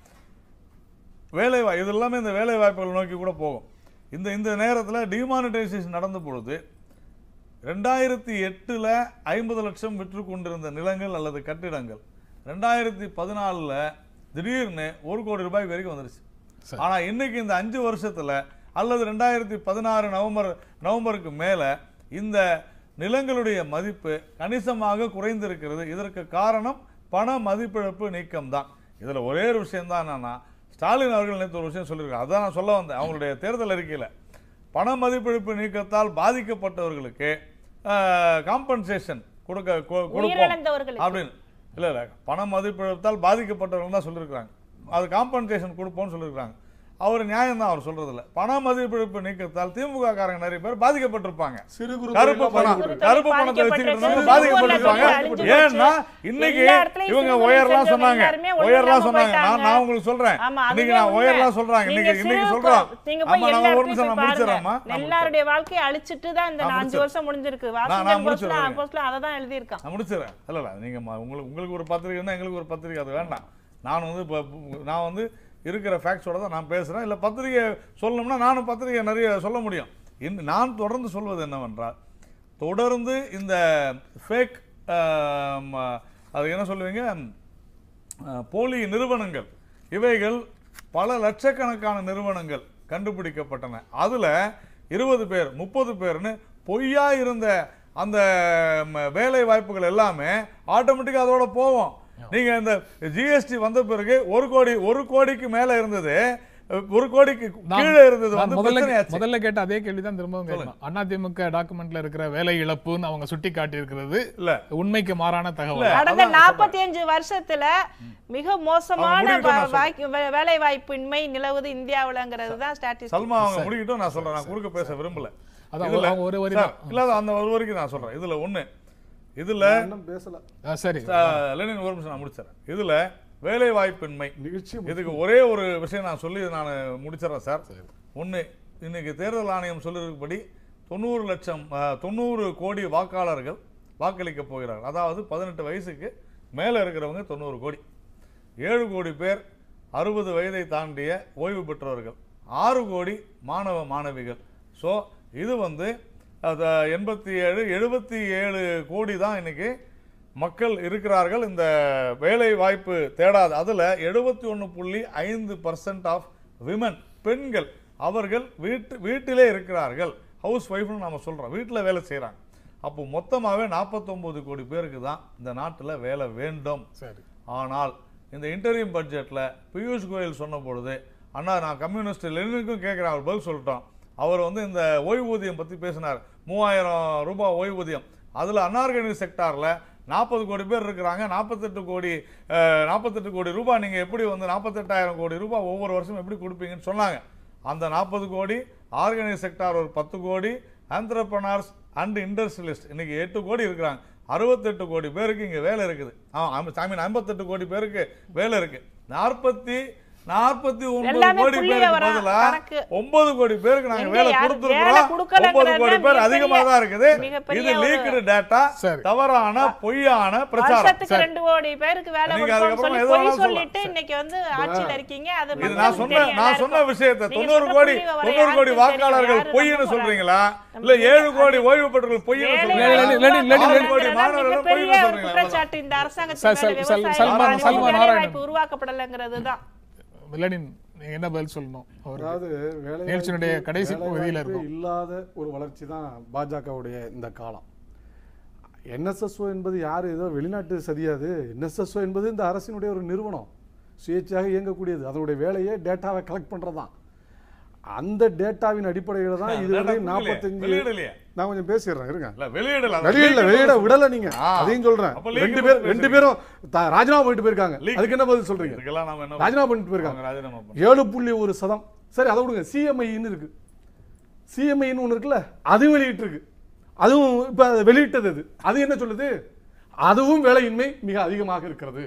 வேலை வாய் இது எல்லாமே இந்த வேலை வாய்ப்புகள் நோக்கி கூட போகும் இந்த இந்த நேரத்துல டிமானிட்டைசேஷன் நடந்த பொழுது ரெண்டாயிரத்தி எட்டுல ஐம்பது லட்சம் விற்று கொண்டிருந்த நிலங்கள் அல்லது கட்டிடங்கள் ரெண்டாயிரத்தி பதினாலுல திடீர்னு ஒரு கோடி ரூபாய் வரைக்கும் வந்துருச்சு சரி. ஆனா இன்னைக்கு இந்த அஞ்சு வருஷத்துல அல்லது ரெண்டாயிரத்தி பதினாறு நவம்பர் நவம்பருக்கு மேல இந்த நிலங்களுடைய மதிப்பு கணிசமாக குறைந்திருக்கிறது இதற்கு காரணம் பண மதிப்பிழப்பு நீக்கம் தான் இதுல ஒரே ஒரு விஷயம் தான் என்னன்னா ஸ்டாலின் அவர்கள் நேற்று ஒரு விஷயம் சொல்லியிருக்காங்க அதான் நான் சொல்ல வந்தேன் அவங்களுடைய தேர்தல் அறிக்கையில பண மதிப்பிழப்பு நீக்கத்தால் பாதிக்கப்பட்டவர்களுக்கு காம்பன்சேஷன் கொடுக்க கொ- கொடுப்போம் உயிரிழந்தவர்களுக்கு. அப்படின்னு இல்ல இல்ல பண மதிப்பிழத்தால் பாதிக்கப்பட்டவர்கள் தான் சொல்லியிருக்காங்க அது காம்பன்சேஷன் கொடுப்போம்னு சொல்லியிருக்காங்க அவர் நியாயம் தான் அவர் சொல்றதுல பண மதிப்பிழப்பு நீக்கத்தால் திமுக காரங்க நிறைய பேர் பாதிக்கப்பட்டிருப்பாங்க சிறு குறு கருப்பு தொழில்கள் பணம் பாதிக்கப்பட்டிருக்கு. கருப்பு பணத்தை வச்சுக்கிட்டு பாதிக்கப்பட்டிருக்காங்க ஏன்னா இன்னைக்கு இவங்க ஒயர்லாம் சொன்னாங்க ஒயர்லாம் சொன்னாங்க நான் நான் உங்களுக்கு சொல்றேன் இன்னைக்கு நான் ஒயர்லாம் சொல்றாங்க இன்னைக்கு இன்னைக்கு சொல்றோம் ஆமா நான் ஒரு நிமிஷம் நான் முடிச்சிடறேம்மா நான் முடிச்சிடுறேன். எல்லாருடைய வாழ்க்கையை அழிச்சிட்டு தான் இந்த நான் அஞ்சு முடிச்சிடுறேன். வருஷம் முடிஞ்சிருக்கு நான் வாஷிங்டன் முடிச்சிடுறேன். போஸ்ட்ல போஸ்ட்ல அதை தான் எழுதியிருக்கான் நான் முடிச்சிடறேன் இல்ல இல்ல நீங்க ம- உங்களுக்கு உங்களுக்கு ஒரு பத்திரிக்கை இருந்தா எங்களுக்கு ஒரு பத்திரிக்கை அது வேண்டாம் நான் வந்து இப்போ நான் வந்து இருக்கிற ஃபேக்ட்ஸோட தான் நான் பேசுறேன் இல்ல பத்திரிக்கை சொல்லணும்னா நானும் பத்திரிக்கை நிறைய சொல்ல முடியும் இன்னும் நான் தொடர்ந்து சொல்வது என்னவென்றால் தொடர்ந்து இந்த ஃபேக் அது என்ன சொல்லுவீங்க அஹ், போலி நிறுவனங்கள் இவைகள் பல லட்சக்கணக்கான நிறுவனங்கள் கண்டுபிடிக்கப்பட்டன அதுல இருபது பேர் முப்பது பேர்னு பொய்யா இருந்த அந்த ம, வேலை வாய்ப்புகள் எல்லாமே ஆட்டோமேட்டிக்காக அதோட போவோம் நீங்க இந்த ஜிஎஸ்டி வந்த பிறகு ஒரு கோடி ஒரு கோடிக்கு மேல இருந்தது ஒரு கோடிக்கு நான் கீழே இருந்தது நான் வந்து முதல்ல பிரச்சனையாச்சு முதல்ல கேட்ட அதே கேள்விதான் திரும்பவும் கேட்கணும் அதிமுக டாக்குமெண்ட்ல இருக்கிற வேலை இழப்புன்னு அவங்க சுட்டி காட்டி இருக்கிறது இல்ல உண்மைக்கு மாறான தகவல் கடந்த நாற்பத்தி அஞ்சு வருஷத்துல மிக மோசமான முடிக்கட்டும் நான் வ- வாய்க்கு- வே- வேலை வாய்ப்பின்மை நிலவுது இந்தியாவுலங்கிறது தான் ஸ்டாட்டிஸ்டிக் சல்மா அவங்க முடிக்கட்டும் நான் சொல்றேன் நான் குறுக்க பேச விரும்பல அதான் இதுல- அவங்க ஒரு வரி சார், இல்ல அது அந்த ஒரு வரைக்கும் நான் சொல்றேன் இதுல ஒண்ணு இதுல இன்னும் பேசல ஆ, சரி அஹ், லெனின் ஒரு நிமிஷம் நான் முடிச்சிடறேன் இதுல வேலை வாய்ப்பின்மை நிகழ்ச்சி இதுக்கு ஒரே ஒரு விஷயம் நான் சொல்லி நான் முடிச்சிடறேன் சார் ஒண்ணு இன்னைக்கு தேர்தல் ஆணையம் சொல்லிருப்படி தொண்ணூறு லட்சம் அஹ், தொண்ணூறு கோடி வாக்காளர்கள் வாக்களிக்க போகிறார்கள் அதாவது பதினெட்டு வயசுக்கு மேல இருக்கிறவங்க தொண்ணூறு கோடி ஏழு கோடி பேர் அறுபது வயதை தாண்டிய ஓய்வு பெற்றவர்கள் ஆறு கோடி மாணவ மாணவிகள் ஸோ இது வந்து அது எண்பத்தி ஏழு எழுபத்தி ஏழு கோடி தான் இன்னைக்கு மக்கள் இருக்கிறார்கள் இந்த வேலை வாய்ப்பு தேடாத அதில் எழுபத்தி ஒன்று புள்ளி ஐந்து பர்சன்ட் ஆஃப் விமன் பெண்கள் அவர்கள் வீட்டு வீட்டிலே இருக்கிறார்கள் ஹவுஸ் ஒய்ஃப்னு நம்ம சொல்கிறோம் வீட்டில் வேலை செய்கிறாங்க அப்போ மொத்தமாகவே நாற்பத்தொம்போது கோடி பேருக்கு தான் இந்த நாட்டில் வேலை வேண்டும் சரி ஆனால் இந்த இன்டர்வியூ பட்ஜெட்டில் பியூஷ் கோயல் சொன்ன பொழுது அண்ணா நான் கம்யூனிஸ்ட் லெனினுக்கும் கேட்குறேன் அவர் பதில் சொல்லிட்டோம் அவர் வந்து இந்த ஓய்வூதியம் பற்றி பேசினார் மூவாயிரம் ரூபாய் ஓய்வூதியம் அதில் அன்ஆர்கனைஸ் செக்டாரில் நாற்பது கோடி பேர் இருக்கிறாங்க நாற்பத்தெட்டு கோடி அஹ், நாற்பத்தெட்டு கோடி ரூபாய் நீங்கள் எப்படி வந்து நாற்பத்தெட்டாயிரம் கோடி ரூபாய் ஒவ்வொரு வருஷம் எப்படி கொடுப்பீங்கன்னு சொன்னாங்க அந்த நாற்பது கோடி ஆர்கனைஸ் செக்டார் ஒரு பத்து கோடி ஆந்திரப்பனார்ஸ் அண்ட் இண்டஸ்ட்ரியலிஸ்ட் இன்னைக்கு எட்டு கோடி இருக்கிறாங்க அறுபத்தெட்டு கோடி பேருக்கு இங்க வேலை இருக்குது ஐ மீன் ஐம்பத்தெட்டு கோடி பேருக்கு வேலை இருக்கு நாற்பத்தி நாற்பத்தி ஒன்பது எல்லாமே கோடி புள்ளி பேருக்கு விவரம் பதிலா கணக்கு. ஒன்பது கோடி பேருக்கு நாங்க எங்க வேலை யாரு வேலை கொடுத்துருக்கோம் கொடுக்கலங்கிறது ஒன்பது கோடி பேர் மிகப்பெரிய- அதிகமா தான் இருக்குது மிகப்பெரிய இது ஒரு- லீக்டு டேட்டா சரி. தவறான பொய்யான பிரச்சாரம் வருஷத்துக்கு ரெண்டு கோடி பேருக்கு வேலை நீங்க கொடுப்போம்னு அதுக்கப்புறம் சொல்லி எது பொய் வேணாலும் சொல்லிட்டு சொல்லலாம். இன்னைக்கு வந்து ஆட்சியில இருக்கீங்க அது இது மக்களுக்கு நான் சொன்ன தெரியும் நான் எல்லாருக்கும். சொன்ன விஷயத்தை நீங்க தொண்ணூறு சொன்ன கோடி புள்ளி விவரம் தொண்ணூறு கோடி யாருக்கு வாக்காளர்கள் தெரியும்? பொய்ன்னு யாரும் சொல்றீங்களா நம்ம இல்ல ஏழு கேட்க- கோடி ஓய்வு பெற்றவர்கள் பொய்ன்னு வேலை சொல்றீங்களா லெனின், லெனின், லெனின், ஆறு லெனின். கோடி மாணவர்கள் மிகப்பெரிய பொய்ன்னு ஒரு சொல்றீங்களா குற்றச்சாட்டு இந்த சல்- அரசாங்கத்தின் சல்- மேல சல்- விவசாயிகள் சல்மான், வாய்ப்பு, சல்மான் வேலை நாராயணன். வாய்ப்பு உருவாக்கப்படலைங்கிறது தான் லெனின் நீங்க என்ன பதில் சொல்லணும் அவருக்கு அதாவது வேலை நிகழ்ச்சியினுடைய வாய்ப்பு- கடைசி வேலை பகுதியில வாய்ப்பு இருக்கும். இல்லாத ஒரு வளர்ச்சி தான் பாஜகவுடைய இந்த காலம் என்எஸ்எஸ்ஓ என்பது யார் ஏதோ வெளிநாட்டு சதியாது என்எஸ்எஸ்ஓ என்பது இந்த அரசினுடைய ஒரு நிறுவனம் சுயேட்சையாக இயங்கக்கூடியது அதனுடைய வேலையே டேட்டாவை கலெக்ட் பண்ணுறது தான் அந்த டேட்டாவின் அடிப்படையில் தான் இதுவரை data நாற்பத்தஞ்சு வெளியிடலையே. நான் கொஞ்சம் பேசிடுறேன் இருங்க இல்ல வெளியிடல அது வெளியில leaked வெளியிட சொல்லுங்க. விடல நீங்க ஆ. அதையும் சொல்றேன் அப்ப leak ரெண்டு பத்தி பேர் பேசுங்க. ரெண்டு பேரும் த- ராஜினாமா பண்ணிட்டு போயிருக்காங்க Leak. அதுக்கு என்ன பதில் சொல்றீங்க இதுக்கெல்லாம் நாம என்ன ராஜினாமா பண்ணிட்டு அவங்க போயிருக்காங்க ராஜினாமா பண்ண ஏழு புள்ளி ஒரு சதம் சரி அதை விடுங்க சிஎம்ஐன்னு இருக்கு சிஎம்ஐன்னு ஒன்று இருக்குல்ல அதுவும் வெளியிட்டு இருக்கு அதுவும் இப்போ வெளியிட்டது அது அது என்ன சொல்லுது அதுவும் வேலையின்மை மிக அதிகமாக இருக்கிறது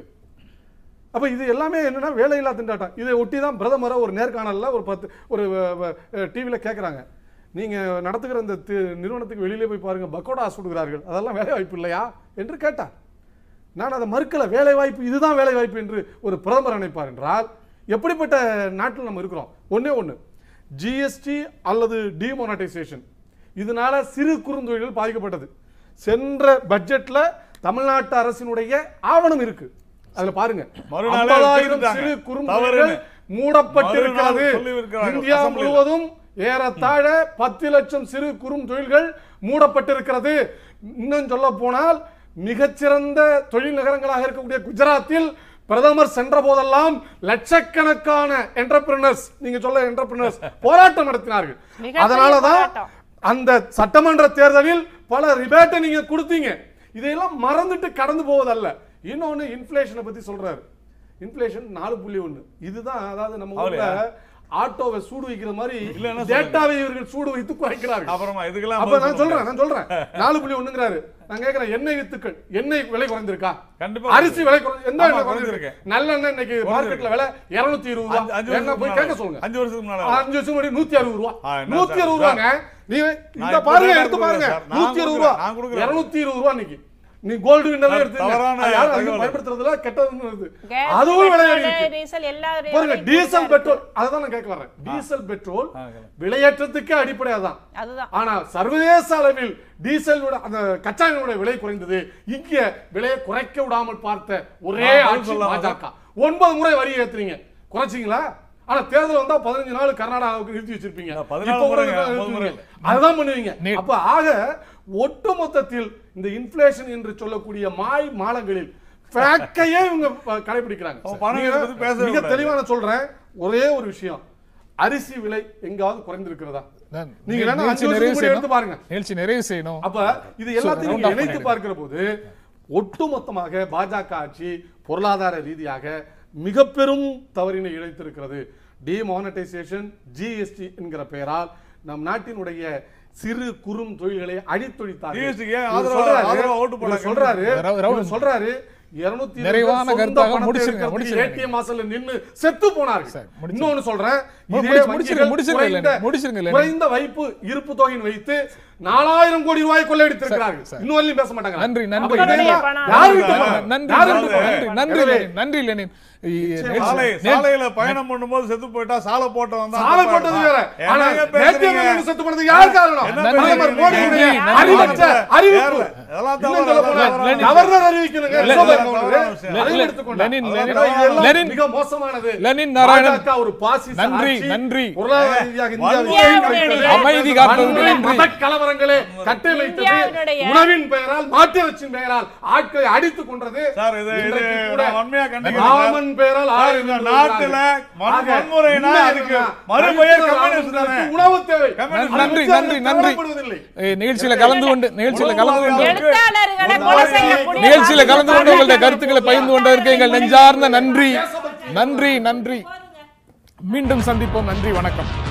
அப்போ இது எல்லாமே என்னன்னா வேலையில்லா திண்டாட்டம் இதை ஒட்டி தான் பிரதமரை ஒரு நேர்காணலில் ஒரு பத்து ஒரு டிவியில் கேட்குறாங்க நீங்கள் நடத்துகிற இந்த தி- நிறுவனத்துக்கு வெளியிலே போய் பாருங்க பக்கோடா சுடுகிறார்கள் அதெல்லாம் வேலை வாய்ப்பு இல்லையா என்று கேட்டார் நான் அதை மறுக்கல வேலை வாய்ப்பு இதுதான் வேலை வாய்ப்பு என்று ஒரு பிரதமர் நினைப்பார் என்றால் எப்படிப்பட்ட நாட்டில் நம்ம இருக்கிறோம் ஒண்ணே ஒன்று ஜிஎஸ்டி அல்லது டிமானடைசேஷன் இதனால சிறு குறுந்தொழில்கள் பாதிக்கப்பட்டது சென்ற பட்ஜெட்ல தமிழ்நாட்டு அரசினுடைய ஆவணம் இருக்கு அதுல பாருங்க மறுநாளே ஐம்பதாயிரம் எடுத்துட்டாங்க. சிறு குறுந்தொழில்கள் தவறுன்னு. மூடப்பட்டிருக்கிறது மறுநாள் சொல்லியிருக்கிறார்கள் இந்தியா அசெம்பிளில. முழுவதும் ஏறத்தாழ பத்து லட்சம் சிறு குறும் தொழில்கள் மூடப்பட்டிருக்கிறது இன்னும் சொல்ல போனால் மிகச்சிறந்த தொழில் நகரங்களாக இருக்கக்கூடிய குஜராத்தில் பிரதமர் சென்ற போதெல்லாம் லட்சக்கணக்கான என்டர்பிரினர்ஸ் நீங்க சொல்ல என்டர்பிரினர்ஸ் போராட்டம் நடத்தினார்கள் மிகப்பெரிய அதனாலதான் போராட்டம். அந்த சட்டமன்ற தேர்தலில் பல ரிபேட்டை நீங்க கொடுத்தீங்க இதையெல்லாம் மறந்துட்டு கடந்து போவதல்ல இன்னொன்னு இன்ஃபிளேஷனை பத்தி சொல்றாரு இன்ஃபிளேஷன் நாலு புள்ளி ஒண்ணு இதுதான் அதாவது நம்ம ஊர்ல அவளையா? ஆட்டோவை சூடு வைக்கிற மாதிரி இல்ல, என்ன டேட்டாவை இவர்கள் சூடு வைத்து குறைக்கிறார்கள் அப்புறமா இதுக்கெல்லாம் அப்ப பதில் நான் சொல்லுங்க. சொல்றேன் நான் சொல்றேன் நாலு புள்ளி ஒண்ணுங்கிறாரு நான் கேக்குறேன் எண்ணெய் வித்துக்கள் எண்ணெய் விலை குறைந்திருக்கா கண்டிப்பா அரிசி விலை குறைஞ்சு எந்த ஆமா, எண்ணெய் குறைஞ்சிருக்கு. குறைஞ்சிருக்கு நல்லெண்ணெய் இன்னைக்கு மார்க்கெட்ல விலை 220 இருபது அஞ்சு- ரூபாய் அஞ்சு என்ன வருஷத்துக்கு போய் முன்னால. கேட்க சொல்லுங்க அஞ்சு வருஷத்துக்கு முன்னால அஞ்சு வருஷம் முன்னாடி நூத்தி அறுபது ரூபா ஆ, என்ன நூத்தி சார்? அறுபது ரூபாங்க நீ இந்த இப்ப பாருங்க ரேட்டா எடுத்து பாருங்க கொடுக்குறேன் சார். நான் நூத்தி அறுபது ரூபா கொடுக்குறேன், நான் கொடுக்குறேன். இருநூத்தி இருபது ரூபா இன்னைக்கு நீ கோல்டு விண்டவே சார், எடுத்து தவறான யாரும் அதிகம் தகவல். பயன்படுத்துறதுல கெட்டதுன்னு வருது Gas, அதுவும் விலை ஏறி petrol, இருக்கு டீசல் எல்லா பாருங்க விலையும் டீசல் இருக்கு. பெட்ரோல் அதான் நான் கேட்க வர்றேன் டீசல் பெட்ரோல் ஆ, கேளுங்க. விலையேற்றத்துக்கு அடிப்படை அதான் அதுதான் ஆனா சர்வதேச அளவில் டீசலோட அந்த கச்சா எண்ணெயோட விலை குறைந்தது இங்க விலையை குறைக்க விடாமல் பார்த்த ஒரே நான் பதில் ஆட்சி சொல்லலாமா? பாஜக ஒன்பது முறை வரி ஏத்துறீங்க குறைச்சிங்களா ஆனா தேர்தல் வந்தா பதினஞ்சு நாள் கர்நாடகாவுக்கு நிறுத்தி வச்சிருப்பீங்க இல்ல, பதினாலு இப்ப கூட முறைங்க, நிறுத்தி ஒன்பது முறை வச்சிருப்பீங்க. அதுதான் பண்ணுவீங்க நீ- அப்ப ஆக ஒட்டு மொத்தத்தில் இந்த இன்ஃபிளேஷன் என்று சொல்லக்கூடிய மாய் மாலங்களில் ஃபேக்கையே இவங்க ப- கடைபிடிக்கிறாங்க அவன் பணம் நீங்க பத்தி பேசவே மிக கூடாது. தெளிவா நான் சொல்றேன் ஒரே ஒரு விஷயம் அரிசி விலை எங்காவது குறைந்திருக்கிறதா நான் நீங்க வேணா நிகழ்ச்சி அஞ்சு நிறைவு வருஷத்துக்கு முன்னாடி எடுத்து செய்யணும் பாருங்க நிகழ்ச்சி நிறைவு செய்யணும் அப்ப இது எல்லாத்தையும் round நீங்க off இணைத்து பண்ணிடுங்க. பார்க்கிற போது ஒட்டுமொத்தமாக பாஜக ஆட்சி பொருளாதார ரீதியாக மிக பெரும் தவறினை இழைத்திருக்கிறது டிமானடைசேஷன் ஜிஎஸ்டி என்கிற பெயரால் நம் நாட்டினுடைய சிறு குறும் தொழில்களை அழித்தொழித்தார் GST க்கு ஏன் ஆதரவா- ஆதரவா ஓட்டு போடாங்க? சொல்றாரு ரவு- ரவு- இவர் சொல்றாரு 220 நிறைவான சொந்த கருத்தாக பணத்தை முடிச்சிருங்க, எடுக்கிறதுக்கு முடிச்சிருங்க. ATM வாசல்ல நின்னு செத்து போனார்கள் சரி, முடிச்சிருங்க. இன்னொன்னு சொல்றேன் மு- இதே முடிச்சு- வங்கிகள் முடிச்சிருங்க, குறைந்த- லெனின். முடிச்சிருங்க, லெனின். குறைந்த வைப்பு இருப்பு தொகையின் வைத்து நாலாயிரம் கோடி ரூபாய் கொள்ளையடித்திருக்கிறார்கள் இன்னும் வரையிலும் பேச மாட்டாங்க நன்றி நன்றி அப்ப இதெல்லாம் உங்களுடைய பணம். யார் வீட்டு பணம்? நன்றி யார் நன்றி வீட்டு பணம்? நன்றி நன்றி எனவே, லெனின். நன்றி லெனின் இ- சாலை நேற்று- சாலையில பயணம் பண்ணும்போது செத்து போயிட்டா சாலை போட்டவன் தான் சாலை தப்பா போட்டது இருப்பான். வேற ஆனா என்னங்க நேற்று பேசுறீங்க? வந்து செத்து போனது யார் காரணம் என்ன பிரதமர் பேசுறீங்க? மோடியுடைய நன்றி, நன்றி. அறிவற்ற அறிவிப்பு ஏறல. அதெல்லாம் இன்னும் தவறு, சொல்ல போனா, அதெல்லாம் லெனின். கவர்னர் அறிவிக்கணுங்க Lenin. Reserve bank governor. Lenin. அதையும் எடுத்துக்கொண்டார். லெனின், அதனால லெனின். இதெல்லாம் லெனின். மிக மோசமானது லெனின் நாராயணன். பாஜக ஒரு பாசிச நன்றி, ஆட்சி. நன்றி. பொருளாதார ரீதியாக இந்தியாவை இந்தியாவுடைய அமைதி காப்பதற்கு வன்முறை, நன்றி. மதக் கலவரங்களை கட்டமைத்தது இந்தியாவினுடைய- உணவின் பெயரால் மாட்டு இறைச்சியின் பெயரால் ஆட்களை அடித்துக் கொன்றது சார் இது இது இன்றைக்கு கூட நான் வன்மையா கண்டிக்கிறேன் சார். ராமன் பெயரால் சார், ஆறு இந்த என்று நாட்டுல வருகிறார்கள். வன்- ஆக, வன்முறைனா உண்மை அதுக்கு என்னன்னா, மறுபெயர் அடுத்த கம்யூனிஸ்ட் தானே. ராமன் உணவு தேவை கம்யூனிஸ்ட் நன்றி அது நன்றி நன்றி கவலைப்படுவதில்லை. ஏய், நிகழ்ச்சியில கலந்து கொண்டு நிகழ்ச்சியில கலந்து கொண்டு எழுத்தாளர்களை கொலை செய்யக்கூடிய நிகழ்ச்சியில கலந்து கொண்டு உங்களுடைய பாஜக கருத்துக்களை பகிர்ந்து கொண்டதற்கு எங்கள் நெஞ்சார்ந்த நன்றி நன்றி நன்றி மீண்டும் சந்திப்போம் நன்றி வணக்கம்